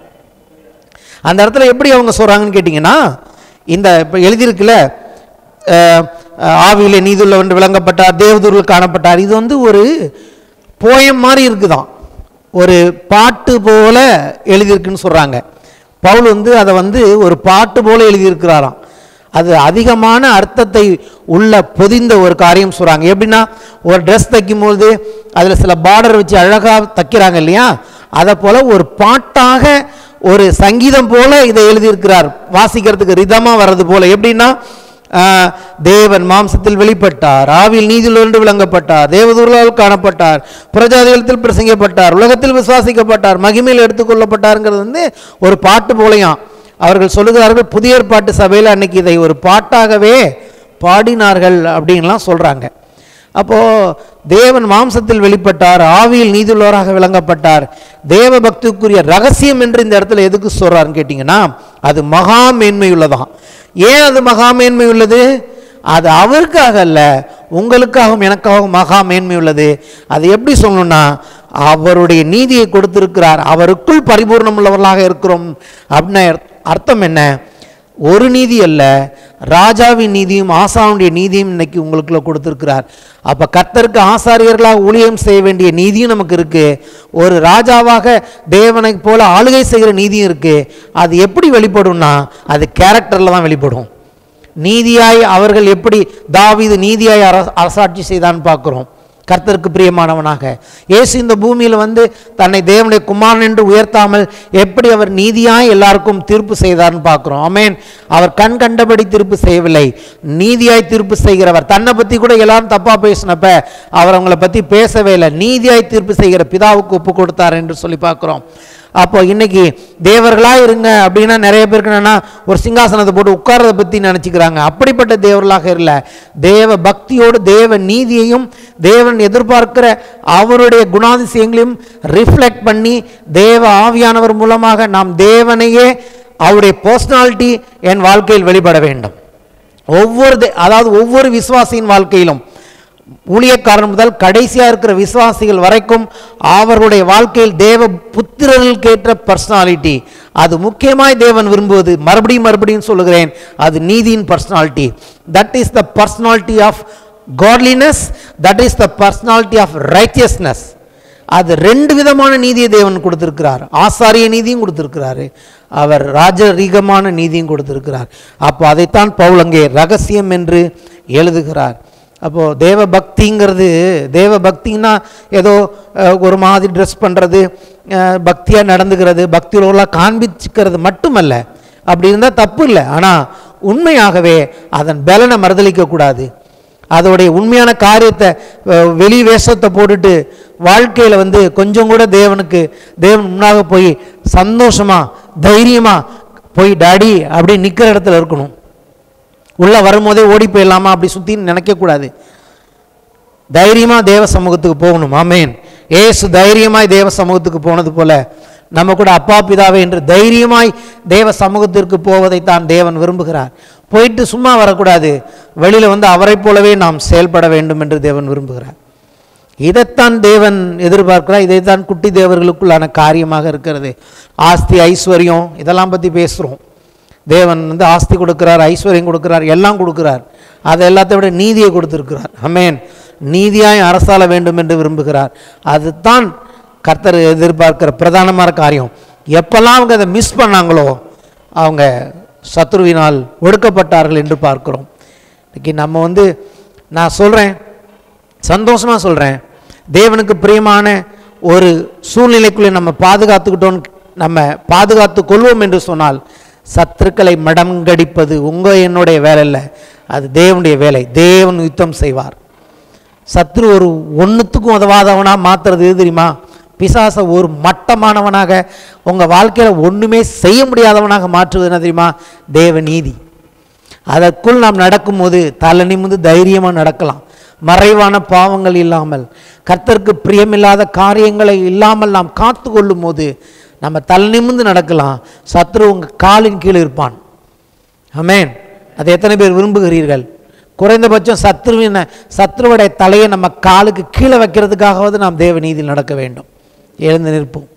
அந்த இடத்துல எப்படி அவங்க சொல்கிறாங்கன்னு கேட்டிங்கன்னா இந்த இப்போ எழுதியிருக்குல்ல அஹ், அஹ், ஆவியிலே நீதியுள்ளவன் விளங்கப்பட்டார் தேவதூரில் காணப்பட்டார் இது வந்து ஒரு போயம் மாதிரி இருக்குதாம் ஒரு பாட்டு போல எழுதியிருக்குன்னு சொல்கிறாங்க பவுல் வந்து அதை வந்து ஒரு பாட்டு போல எழுதியிருக்கிறாராம் அது அதிகமான அர்த்தத்தை உள்ள பொதிந்த ஒரு காரியம் சொல்கிறாங்க எப்படின்னா ஒரு ட்ரெஸ் தைக்கும்போது அதில் சில பார்டர் வச்சு அழகாக தைக்கிறாங்க இல்லையா அதை போல் ஒரு பாட்டாக ஒரு சங்கீதம் போல இதை எழுதியிருக்கிறார் வாசிக்கிறதுக்கு ரிதமாக வர்றது போல எப்படின்னா ஆஹ், தேவன் மாம்சத்தில் வெளிப்பட்டார் ஆவில் நீதியில் ஒன்று விளங்கப்பட்டார் தேவதூர்களால் காணப்பட்டார் புரஜாதிகளத்தில் பிரசங்கப்பட்டார் உலகத்தில் விசுவாசிக்கப்பட்டார் மகிமையில் எடுத்துக்கொள்ளப்பட்டாருங்கிறது வந்து ஒரு பாட்டு போலையாம் அவர்கள் சொல்லுகிறார்கள் புதிய ஏற்பாட்டு சபையில் அன்னைக்கு இதை ஒரு பாட்டாகவே பாடினார்கள் அப்படின்லாம் சொல்கிறாங்க அப்போது தேவன் மாம்சத்தில் வெளிப்பட்டார் ஆவியில் நீதியுள்ளவராக விளங்கப்பட்டார் தேவ பக்திக்குரிய ரகசியம் என்று இந்த இடத்துல எதுக்கு சொல்கிறாருன்னு கேட்டிங்கன்னா அது மகா மேன்மையுள்ளதாம் ஏன் அது மகா மேன்மை உள்ளது அது அவருக்காக அல்ல உங்களுக்காகவும் எனக்காகவும் மகா மேன்மை உள்ளது அது எப்படி சொல்லணும்னா அவருடைய நீதியை கொடுத்திருக்கிறார் அவருக்குள் பரிபூர்ணம் உள்ளவர்களாக இருக்கிறோம் அப்படின்னு அர்த்தம் என்ன ஒரு நீதி அல்ல ராஜாவின் நீதியும் ஆசாவுடைய நீதியும் இன்னைக்கு உங்களுக்குள்ள கொடுத்திருக்கிறார் அப்ப கர்த்தருக்கு ஆசாரியர்களாக ஊழியம் செய்ய வேண்டிய நீதியும் நமக்கு இருக்கு ஒரு ராஜாவாக தேவனை போல ஆளுகை செய்கிற நீதியும் இருக்கு அது எப்படி வெளிப்படும்னா அது கேரக்டர்ல தான் வெளிப்படும் நீதியாய் அவர்கள் எப்படி தாவீது நீதியாய் அரச- அரசாட்சி செய்தான்னு பார்க்குறோம் கர்த்தருக்கு பிரியமானவனாக இயேசு இந்த பூமியில் வந்து தன்னை தேவனுடைய குமாரன் என்று உயர்த்தாமல் எப்படி அவர் நீதியாய் எல்லாருக்கும் தீர்ப்பு செய்தார்னு பார்க்குறோம் ஆமென் அவர் கண் கண்டபடி தீர்ப்பு செய்யவில்லை நீதியாய் தீர்ப்பு செய்கிறவர் தன்னை பற்றி கூட எல்லாரும் தப்பாக பேசினப்ப அவர் அவங்கள பற்றி பேசவே இல்லை நீதியாய் தீர்ப்பு செய்கிற பிதாவுக்கு ஒப்பு கொடுத்தார் என்று சொல்லி பார்க்குறோம் அப்போ இன்னைக்கு தேவர்களா இருங்க அப்படின்னா நிறைய பேருக்கு என்னன்னா ஒரு சிங்காசனத்தை போட்டு உட்கார்றதை பற்றி நினச்சிக்கிறாங்க அப்படிப்பட்ட தேவர்களாக இல்லை தேவ பக்தியோடு தேவ நீதியையும் தேவன் எதிர்பார்க்கிற அவருடைய குணாதிசயங்களையும் ரிஃப்ளெக்ட் பண்ணி தேவ ஆவியானவர் மூலமாக நாம் தேவனையே அவருடைய பர்சனாலிட்டி என் வாழ்க்கையில் வெளிப்பட வேண்டும் ஒவ்வொரு தே- அதாவது ஒவ்வொரு விசுவாசியின் வாழ்க்கையிலும் ஊழியக்காரன் முதல் கடைசியா இருக்கிற விசுவாசிகள் வரைக்கும் அவர்களுடைய வாழ்க்கையில் தேவ புத்திரர்களுக்கு ஏற்ற பர்சனாலிட்டி அது முக்கியமாய் தேவன் விரும்புவது மறுபடியும் மறுபடியும் சொல்லுகிறேன் அது நீதியின் personality that is the personality of godliness that is the personality of righteousness அது ரெண்டு விதமான நீதியை தேவன் கொடுத்திருக்கிறார் ஆசாரிய நீதியும் கொடுத்திருக்கிறாரு அவர் ராஜரீகமான நீதியும் கொடுத்திருக்கிறார் அப்போ அதைத்தான் பவுல் அங்கே ரகசியம் என்று எழுதுகிறார் அப்போது தேவ பக்திங்கிறது தேவ பக்தின்னா ஏதோ அஹ், ஒரு மாதிரி ட்ரெஸ் பண்ணுறது பக்தியாக நடந்துக்கிறது பக்தியோலாம் காண்பிச்சுக்கிறது மட்டுமல்ல அப்படி இருந்தால் தப்பு இல்லை ஆனால் உண்மையாகவே அதன் பலனை மறுதளிக்கக்கூடாது அதோடைய உண்மையான காரியத்தை அஹ், வெளி வேஷத்தை போட்டுட்டு வாழ்க்கையில் வந்து கொஞ்சம் கூட தேவனுக்கு தேவன் முன்னாக போய் சந்தோஷமா தைரியமா போய் டாடி அப்படி நிற்கிற இடத்துல இருக்கணும் உள்ளே வரும்போதே ஓடி போயிடலாமா அப்படி சுற்றின்னு நினைக்கக்கூடாது தைரியமாக தேவ சமூகத்துக்கு போகணும் ஆமேன் ஏசு தைரியமாய் தேவ சமூகத்துக்கு போனது போல நம்ம கூட அப்பா பிதாவே என்று தைரியமாய் தேவ சமூகத்திற்கு போவதை தான் தேவன் விரும்புகிறார் போயிட்டு சும்மா வரக்கூடாது வெளியில் வந்து அவரைப் போலவே நாம் செயல்பட வேண்டும் என்று தேவன் விரும்புகிறார் இதைத்தான் தேவன் எதிர்பார்க்கிறார் இதைத்தான் குட்டி தேவர்களுக்குள்ளான காரியமாக இருக்கிறது ஆஸ்தி ஐஸ்வர்யம் இதெல்லாம் பற்றி பேசுகிறோம் தேவன் வந்து ஆஸ்தி கொடுக்கிறார் ஐஸ்வர்யம் கொடுக்கிறார் எல்லாம் கொடுக்கிறார் அதை எல்லாத்தை விட நீதியை கொடுத்திருக்கிறார் அமேன் நீதியாய் அரசாள வேண்டும் என்று விரும்புகிறார் அதுதான் கர்த்தர் எதிர்பார்க்கிற பிரதானமான காரியம் எப்பெல்லாம் அவங்க அதை மிஸ் பண்ணாங்களோ அவங்க சத்ருவினால் ஒடுக்கப்பட்டார்கள் என்று பார்க்கிறோம் இன்னைக்கு நம்ம வந்து நான் சொல்கிறேன் சந்தோஷமாக சொல்கிறேன் தேவனுக்கு பிரியமான ஒரு சூழ்நிலைக்குள்ளே நம்ம பாதுகாத்துக்கிட்டோம் நம்ம பாதுகாத்து கொள்வோம் என்று சொன்னால் சத்துருக்களை மடங்கடிப்பது உங்கள் என்னுடைய வேலை இல்லை அது தேவனுடைய வேலை தேவன் யுத்தம் செய்வார் சத்ரு ஒரு ஒன்றுத்துக்கும் உதவாதவனாக மாற்றுறது எது தெரியுமா பிசாசை ஒரு மட்டமானவனாக உங்கள் வாழ்க்கையில் ஒன்றுமே செய்ய முடியாதவனாக மாற்றுவது என்ன தெரியுமா தேவ நீதி அதற்குள் நாம் நடக்கும்போது தலை நிமிந்து தைரியமாக நடக்கலாம் மறைவான பாவங்கள் இல்லாமல் கர்த்தருக்கு பிரியமில்லாத காரியங்களை இல்லாமல் நாம் காத்து கொள்ளும் போது நம்ம தலை நிமிந்து நடக்கலாம் சத்ரு உங்கள் காலின் கீழ் இருப்பான் ஆமென் அதை எத்தனை பேர் விரும்புகிறீர்கள் குறைந்தபட்சம் சத்ருவின சத்ருவுடைய தலையை நம்ம காலுக்கு கீழே வைக்கிறதுக்காகவது நாம் தேவ நீதியில் நடக்க வேண்டும் எழுந்து நிற்போம்